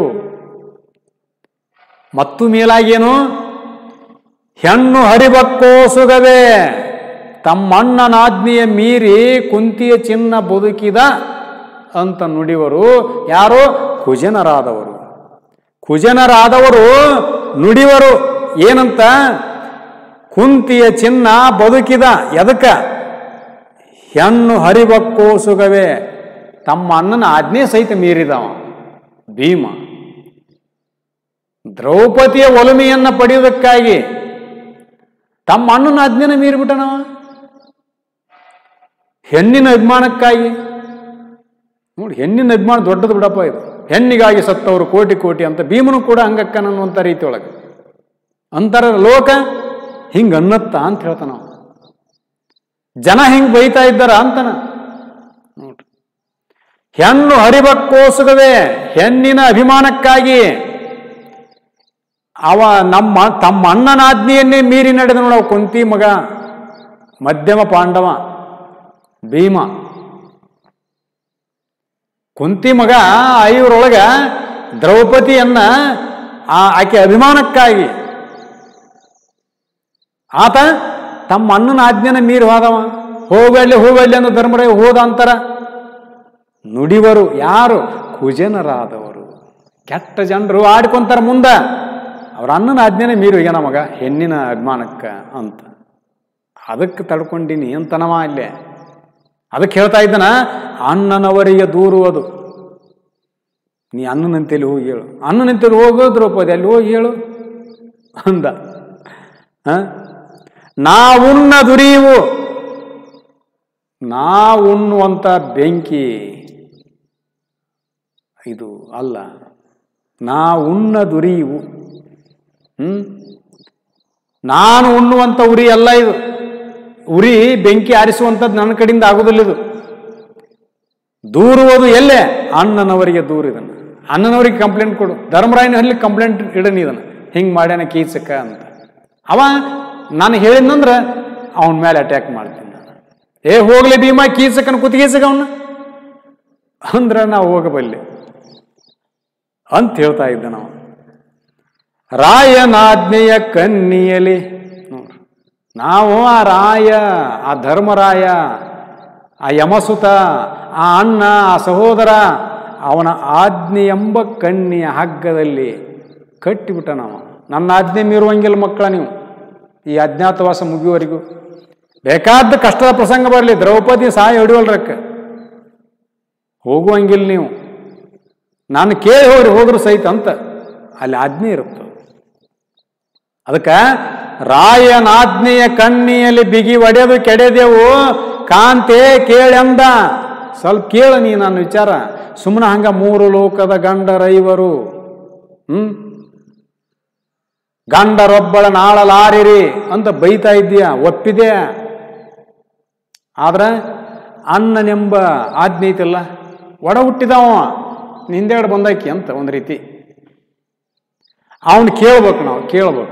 ಮತ್ತು ಮೇಲಾಗೇನು ಹೆಣ್ಣು ಹರಿಬಕ್ಕೋಸುಗವೇ ತಮ್ಮಣ್ಣನಾಜ್ಞೆಯ ಮೀರಿ ಕುಂತಿಯ ಚಿನ್ನ ಬದುಕಿದ ಅಂತ ನುಡಿವರು ಯಾರು ಕುಜನರಾದವರು ಕುಜನರಾದವರು ನುಡಿವರು ಏನಂತ ಕುಂತಿಯ ಚಿನ್ನ ಬದುಕಿದ ಎದಕ್ಕ ಹೆಣ್ಣು ಹರಿಬಕ್ಕೋಸುಗವೇ ತಮ್ಮ ಅಣ್ಣನ ಆಜ್ಞೆ ಸಹಿತ ಮೀರಿದವ ಭೀಮ ದ್ರೌಪದಿಯ ಒಲುಮೆಯನ್ನ ಪಡೆಯುವುದಕ್ಕಾಗಿ ತಮ್ಮ ಅಣ್ಣನ ಆಜ್ಞೆನ ಮೀರಿಬಿಟ್ಟನವ ಹೆಣ್ಣಿನ ಅಭಿಮಾನಕ್ಕಾಗಿ ನೋಡಿ ಹೆಣ್ಣಿನ ಅಭಿಮಾನ ದೊಡ್ಡದು ಬಿಡಪ್ಪ ಇದು ಹೆಣ್ಣಿಗಾಗಿ ಸತ್ತವರು ಕೋಟಿ ಕೋಟಿ ಅಂತ ಭೀಮನು ಕೂಡ ಹಂಗಕ್ಕನನ್ನುವಂಥ ರೀತಿ ಒಳಗೆ ಅಂತರ ಲೋಕ ಹಿಂಗ ಅನ್ನತ್ತ ಅಂತ ಹೇಳ್ತಾನ ಅವ. ಜನ ಹಿಂಗ್ ಬೈತಾ ಇದ್ದಾರ ಅಂತನ ನೋಡ್ರಿ ಹೆಣ್ಣು ಹರಿಬಕ್ಕೋಸುಗವೇ ಹೆಣ್ಣಿನ ಅಭಿಮಾನಕ್ಕಾಗಿ ಅವ ನಮ್ಮ ತಮ್ಮ ಅಣ್ಣನ ಆಜ್ಞೆಯನ್ನೇ ಮೀರಿ ನಡೆದ ನೋಡವ ಕುಂತಿ ಮಗ ಮಧ್ಯಮ ಪಾಂಡವ ಭೀಮ ಕುಂತಿ ಮಗ ಐವರೊಳಗ ದ್ರೌಪದಿಯನ್ನ ಆ ಆಕೆ ಅಭಿಮಾನಕ್ಕಾಗಿ ಆತ ತಮ್ಮ ಅಣ್ಣನ ಆಜ್ಞೆನ ಮೀರಿ ಹೋದವ ಹೋಗಲ್ಲಿ ಹೋಗಲ್ಲಿ ಅನ್ನೋ ಧರ್ಮರಾಯ ಹೋದ ಅಂತಾರ ನುಡಿವರು ಯಾರು ಕುಜನರಾದವರು ಕೆಟ್ಟ ಜನರು ಆಡ್ಕೊಂತಾರ ಮುಂದ ಅವ್ರ ಅಣ್ಣನ ಆಜ್ಞೆನ ಮೀರಿ ಹೋಗ್ಯಾನ ಮಗ ಹೆಣ್ಣಿನ ಅಭಿಮಾನಕ್ಕ ಅಂತ ಅದಕ್ಕೆ ತಡ್ಕೊಂಡಿನಿ ಅಂತನವ ಅಲ್ಲೇ ಅದಕ್ಕೆ ಹೇಳ್ತಾ ಇದ್ದಾನ ಅಣ್ಣನವರಿಗೆ ದೂರುವುದು ನೀ ಅಣ್ಣನಂತೇಳಿ ಹೋಗಿ ಹೇಳು ಅಣ್ಣನಂತೇಳಿ ಹೋಗೋ ದ್ರೌಪದಿ ಅಲ್ಲಿ ಹೋಗಿ ಹೇಳು ಅಂದ ಹ? ನಾವುಣ್ಣ ದುರಿಯುವು ನಾವುಣ್ಣುವಂಥ ಬೆಂಕಿ ಇದು ಅಲ್ಲ ನಾವುಣ್ಣ ದುರಿಯುವು ಹ್ಮ್ ನಾನು ಉಣ್ಣುವಂಥ ಉರಿ ಅಲ್ಲ ಇದು ಉರಿ ಬೆಂಕಿ ಆರಿಸುವಂಥದ್ದು ನನ್ನ ಕಡೆಯಿಂದ ಆಗುವುದಿಲ್ಲ ಇದು ದೂರುವುದು ಎಲ್ಲೇ ಅಣ್ಣನವರಿಗೆ ದೂರ ಇದನ್ನು ಅಣ್ಣನವರಿಗೆ ಕಂಪ್ಲೇಂಟ್ ಕೊಡು ಧರ್ಮರಾಯನ ಹಳ್ಳಿ ಕಂಪ್ಲೇಂಟ್ ಇಡನಿ ಇದನ್ನು ಹಿಂಗೆ ಮಾಡ್ಯಾನ ಕೀಚಕ ಅಂತ ಅವ ನಾನು ಹೇಳಿದ್ನಂದ್ರೆ ಅವನ ಮೇಲೆ ಅಟ್ಯಾಕ್ ಮಾಡ್ತೀನಿ ನಾನು ಏ ಹೋಗ್ಲಿ ಭೀಮಾ ಕೀಚಕನ ಕುತ್ತಿಗೀಸಕ ಅವನ್ನ ಅಂದ್ರೆ ನಾವು ಹೋಗಬಲ್ಲೆ ಅಂತ ಹೇಳ್ತಾ ಇದ್ದ ನಾವು ರಾಯನಾಜ್ಞೆಯ ಕನ್ನಿಯಲಿ ನೋಡ್ರಿ ನಾವು ಆ ರಾಯ ಆ ಧರ್ಮರಾಯ ಆ ಯಮಸುತ ಆ ಅಣ್ಣ ಆ ಸಹೋದರ ಅವನ ಆಜ್ಞೆ ಎಂಬ ಕಣ್ಣಿಯ ಹಗ್ಗದಲ್ಲಿ ಕಟ್ಟಿಬಿಟ್ಟ ನಾವು ನನ್ನ ಆಜ್ಞೆ ಮೀರುವಂಗಿಲ್ಲ ಮಕ್ಕಳ ನೀವು ಈ ಅಜ್ಞಾತವಾಸ ಮುಗಿಯುವವರೆಗೂ ಬೇಕಾದ ಕಷ್ಟದ ಪ್ರಸಂಗ ಬರಲಿ ದ್ರೌಪದಿ ಸಹಾಯ ಹೊಡಿವಲ್ರಕ್ಕ ಹೋಗುವಂಗಿಲ್ಲ ನೀವು ನಾನು ಕೇಳಿ ಹೋಗ್ರಿ ಹೋದ್ರು ಸಹಿತ ಅಂತ ಅಲ್ಲಿ ಆಜ್ಞೆ ಇರುತ್ತೆ ಅದಕ್ಕೆ ರಾಯನಾಜ್ಞೆಯ ಕಣ್ಣಿಯಲ್ಲಿ ಬಿಗಿ ಒಡೆದು ಕೆಡೆದೆವು ಕಾಂತೆ ಕೇಳೆಂದ ಸ್ವಲ್ಪ ಕೇಳು ನೀ ನನ್ನ ವಿಚಾರ ಸುಮ್ಮನೆ ಹಂಗ ಮೂರು ಲೋಕದ ಗಂಡರೈವರು ಹ್ಮ್ ಗಂಡರೊಬ್ಬಳ ನಾಳಲಾರಿರಿ ಅಂತ ಬೈತಾ ಇದ್ದೀಯ ಒಪ್ಪಿದೆ ಆದ್ರೆ ಅಣ್ಣನೆಂಬ ಆಜ್ಞೆ ಐತಲ್ಲ ಒಡ ಹುಟ್ಟಿದವ ನಿಂದೆರಡು ಬಂದಾಕಿ ಅಂತ ಒಂದು ರೀತಿ ಅವನು ಕೇಳ್ಬೇಕು ನಾವು ಕೇಳ್ಬೇಕು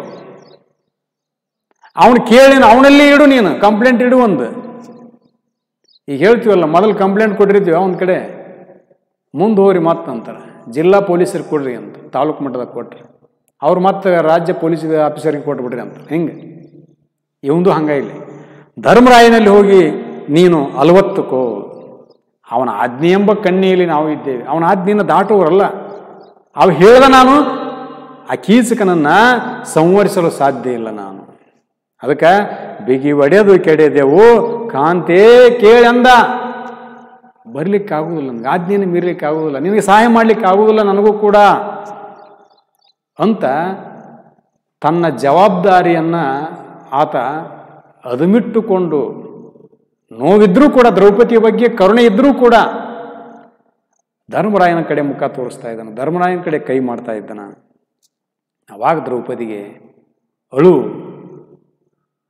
ಅವನು ಕೇಳಿ ಅವನಲ್ಲಿ ಇಡು ನೀನು ಕಂಪ್ಲೇಂಟ್ ಇಡು ಒಂದು ಈಗ ಹೇಳ್ತೀವಲ್ಲ ಮೊದಲು ಕಂಪ್ಲೇಂಟ್ ಕೊಟ್ಟಿರ್ತೀವಿ ಒಂದು ಕಡೆ ಮುಂದೆ ಹೋಗ್ರಿ ಮತ್ತೆ ಅಂತಾರೆ ಜಿಲ್ಲಾ ಪೊಲೀಸರಿಗೆ ಕೊಡ್ರಿ ಅಂತ ತಾಲೂಕು ಮಟ್ಟದಾಗ ಕೊಟ್ರಿ ಅವ್ರು ಮತ್ತೆ ರಾಜ್ಯ ಪೊಲೀಸ್ ಆಫೀಸರ್ಗೆ ಕೊಟ್ಬಿಡ್ರಿ ಅಂತ ಹಿಂಗೆ ಇವಂದು ಹಂಗಾಗಿಲ್ಲ ಧರ್ಮರಾಯನಲ್ಲಿ ಹೋಗಿ ನೀನು ಅಲವತ್ತುಕೋ ಅವನ ಆಜ್ಞೆ ಎಂಬ ಕಣ್ಣಿಯಲ್ಲಿ ನಾವು ಇದ್ದೇವೆ ಅವನ ಆಜ್ಞೆಯನ್ನು ದಾಟುವರಲ್ಲ ಅವು ಹೇಳ್ದ ನಾನು ಆ ಕೀಚಕನನ್ನ ಸಂವರಿಸಲು ಸಾಧ್ಯ ಇಲ್ಲ ನಾನು ಅದಕ್ಕೆ ಬಿಗಿ ಒಡೆದು ಕೆಡೆದೆವು ಕಾಂತೇ ಕೇಳಂದ ಬರ್ಲಿಕ್ಕೆ ಆಗುದಿಲ್ಲ ನನಗೆ ಆಜ್ಞೆನ ಮೀರ್ಲಿಕ್ಕೆ ಆಗುದಿಲ್ಲ ನಿನಗೆ ಸಹಾಯ ಮಾಡ್ಲಿಕ್ಕೆ ಆಗುದಿಲ್ಲ ನನಗೂ ಕೂಡ ಅಂತ ತನ್ನ ಜವಾಬ್ದಾರಿಯನ್ನ ಆತ ಅದುಮಿಟ್ಟುಕೊಂಡು ನೋವಿದ್ರೂ ಕೂಡ ದ್ರೌಪದಿಯ ಬಗ್ಗೆ ಕರುಣೆ ಇದ್ರೂ ಕೂಡ ಧರ್ಮರಾಯನ ಕಡೆ ಮುಖ ತೋರಿಸ್ತಾ ಇದ್ದಾನೆ ಧರ್ಮರಾಯನ ಕಡೆ ಕೈ ಮಾಡ್ತಾ ಇದ್ದಾನ ಅವಾಗ ದ್ರೌಪದಿಗೆ ಅಳು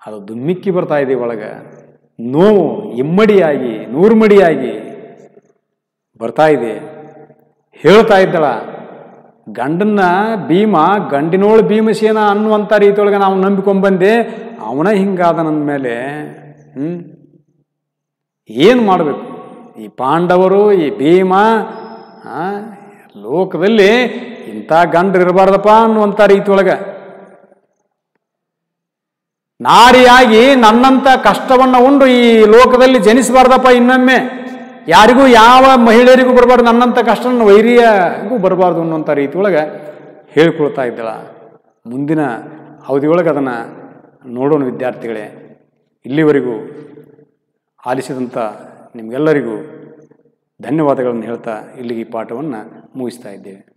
ಅದು ದುಮ್ಮಿಕ್ಕಿ ಬರ್ತಾ ಇದೆ ಒಳಗೆ ನೋವು ಇಮ್ಮಡಿಯಾಗಿ ನೂರ್ಮಡಿಯಾಗಿ ಬರ್ತಾ ಇದೆ ಹೇಳ್ತಾ ಇದ್ದಳ ಗಂಡನ್ನ ಭೀಮ ಗಂಡಿನೋಳು ಭೀಮಸೇನ ಅನ್ನುವಂಥ ರೀತಿಯೊಳಗೆ ನಾವು ನಂಬಿಕೊಂಡ್ಬಂದೆ ಅವನ ಹಿಂಗಾದ ನನ್ನ ಮೇಲೆ ಹ್ಞೂ ಏನು ಮಾಡಬೇಕು ಈ ಪಾಂಡವರು ಈ ಭೀಮ ಆ, ಲೋಕದಲ್ಲಿ ಇಂಥ ಗಂಡ್ರು ಇರಬಾರ್ದಪ್ಪ ಅನ್ನುವಂಥ ರೀತಿಯೊಳಗೆ ನಾರಿಯಾಗಿ ನನ್ನಂಥ ಕಷ್ಟವನ್ನು ಉಂಡು ಈ ಲೋಕದಲ್ಲಿ ಜನಿಸಬಾರ್ದಪ್ಪ ಇನ್ನೊಮ್ಮೆ ಯಾರಿಗೂ ಯಾವ ಮಹಿಳೆಯರಿಗೂ ಬರಬಾರ್ದು ನನ್ನಂಥ ಕಷ್ಟ ನನ್ನ ವೈರಿಯಗೂ ಬರಬಾರ್ದು ಅನ್ನುವಂಥ ರೀತಿಯೊಳಗೆ ಹೇಳ್ಕೊಳ್ತಾ ಇದ್ದಳ ಮುಂದಿನ ಅವಧಿಯೊಳಗೆ ಅದನ್ನು ನೋಡೋಣ ವಿದ್ಯಾರ್ಥಿಗಳೇ ಇಲ್ಲಿವರೆಗೂ ಆಲಿಸಿದಂಥ ನಿಮಗೆಲ್ಲರಿಗೂ ಧನ್ಯವಾದಗಳನ್ನು ಹೇಳ್ತಾ ಇಲ್ಲಿಗೆ ಈ ಪಾಠವನ್ನು ಮುಗಿಸ್ತಾ ಇದ್ದೇವೆ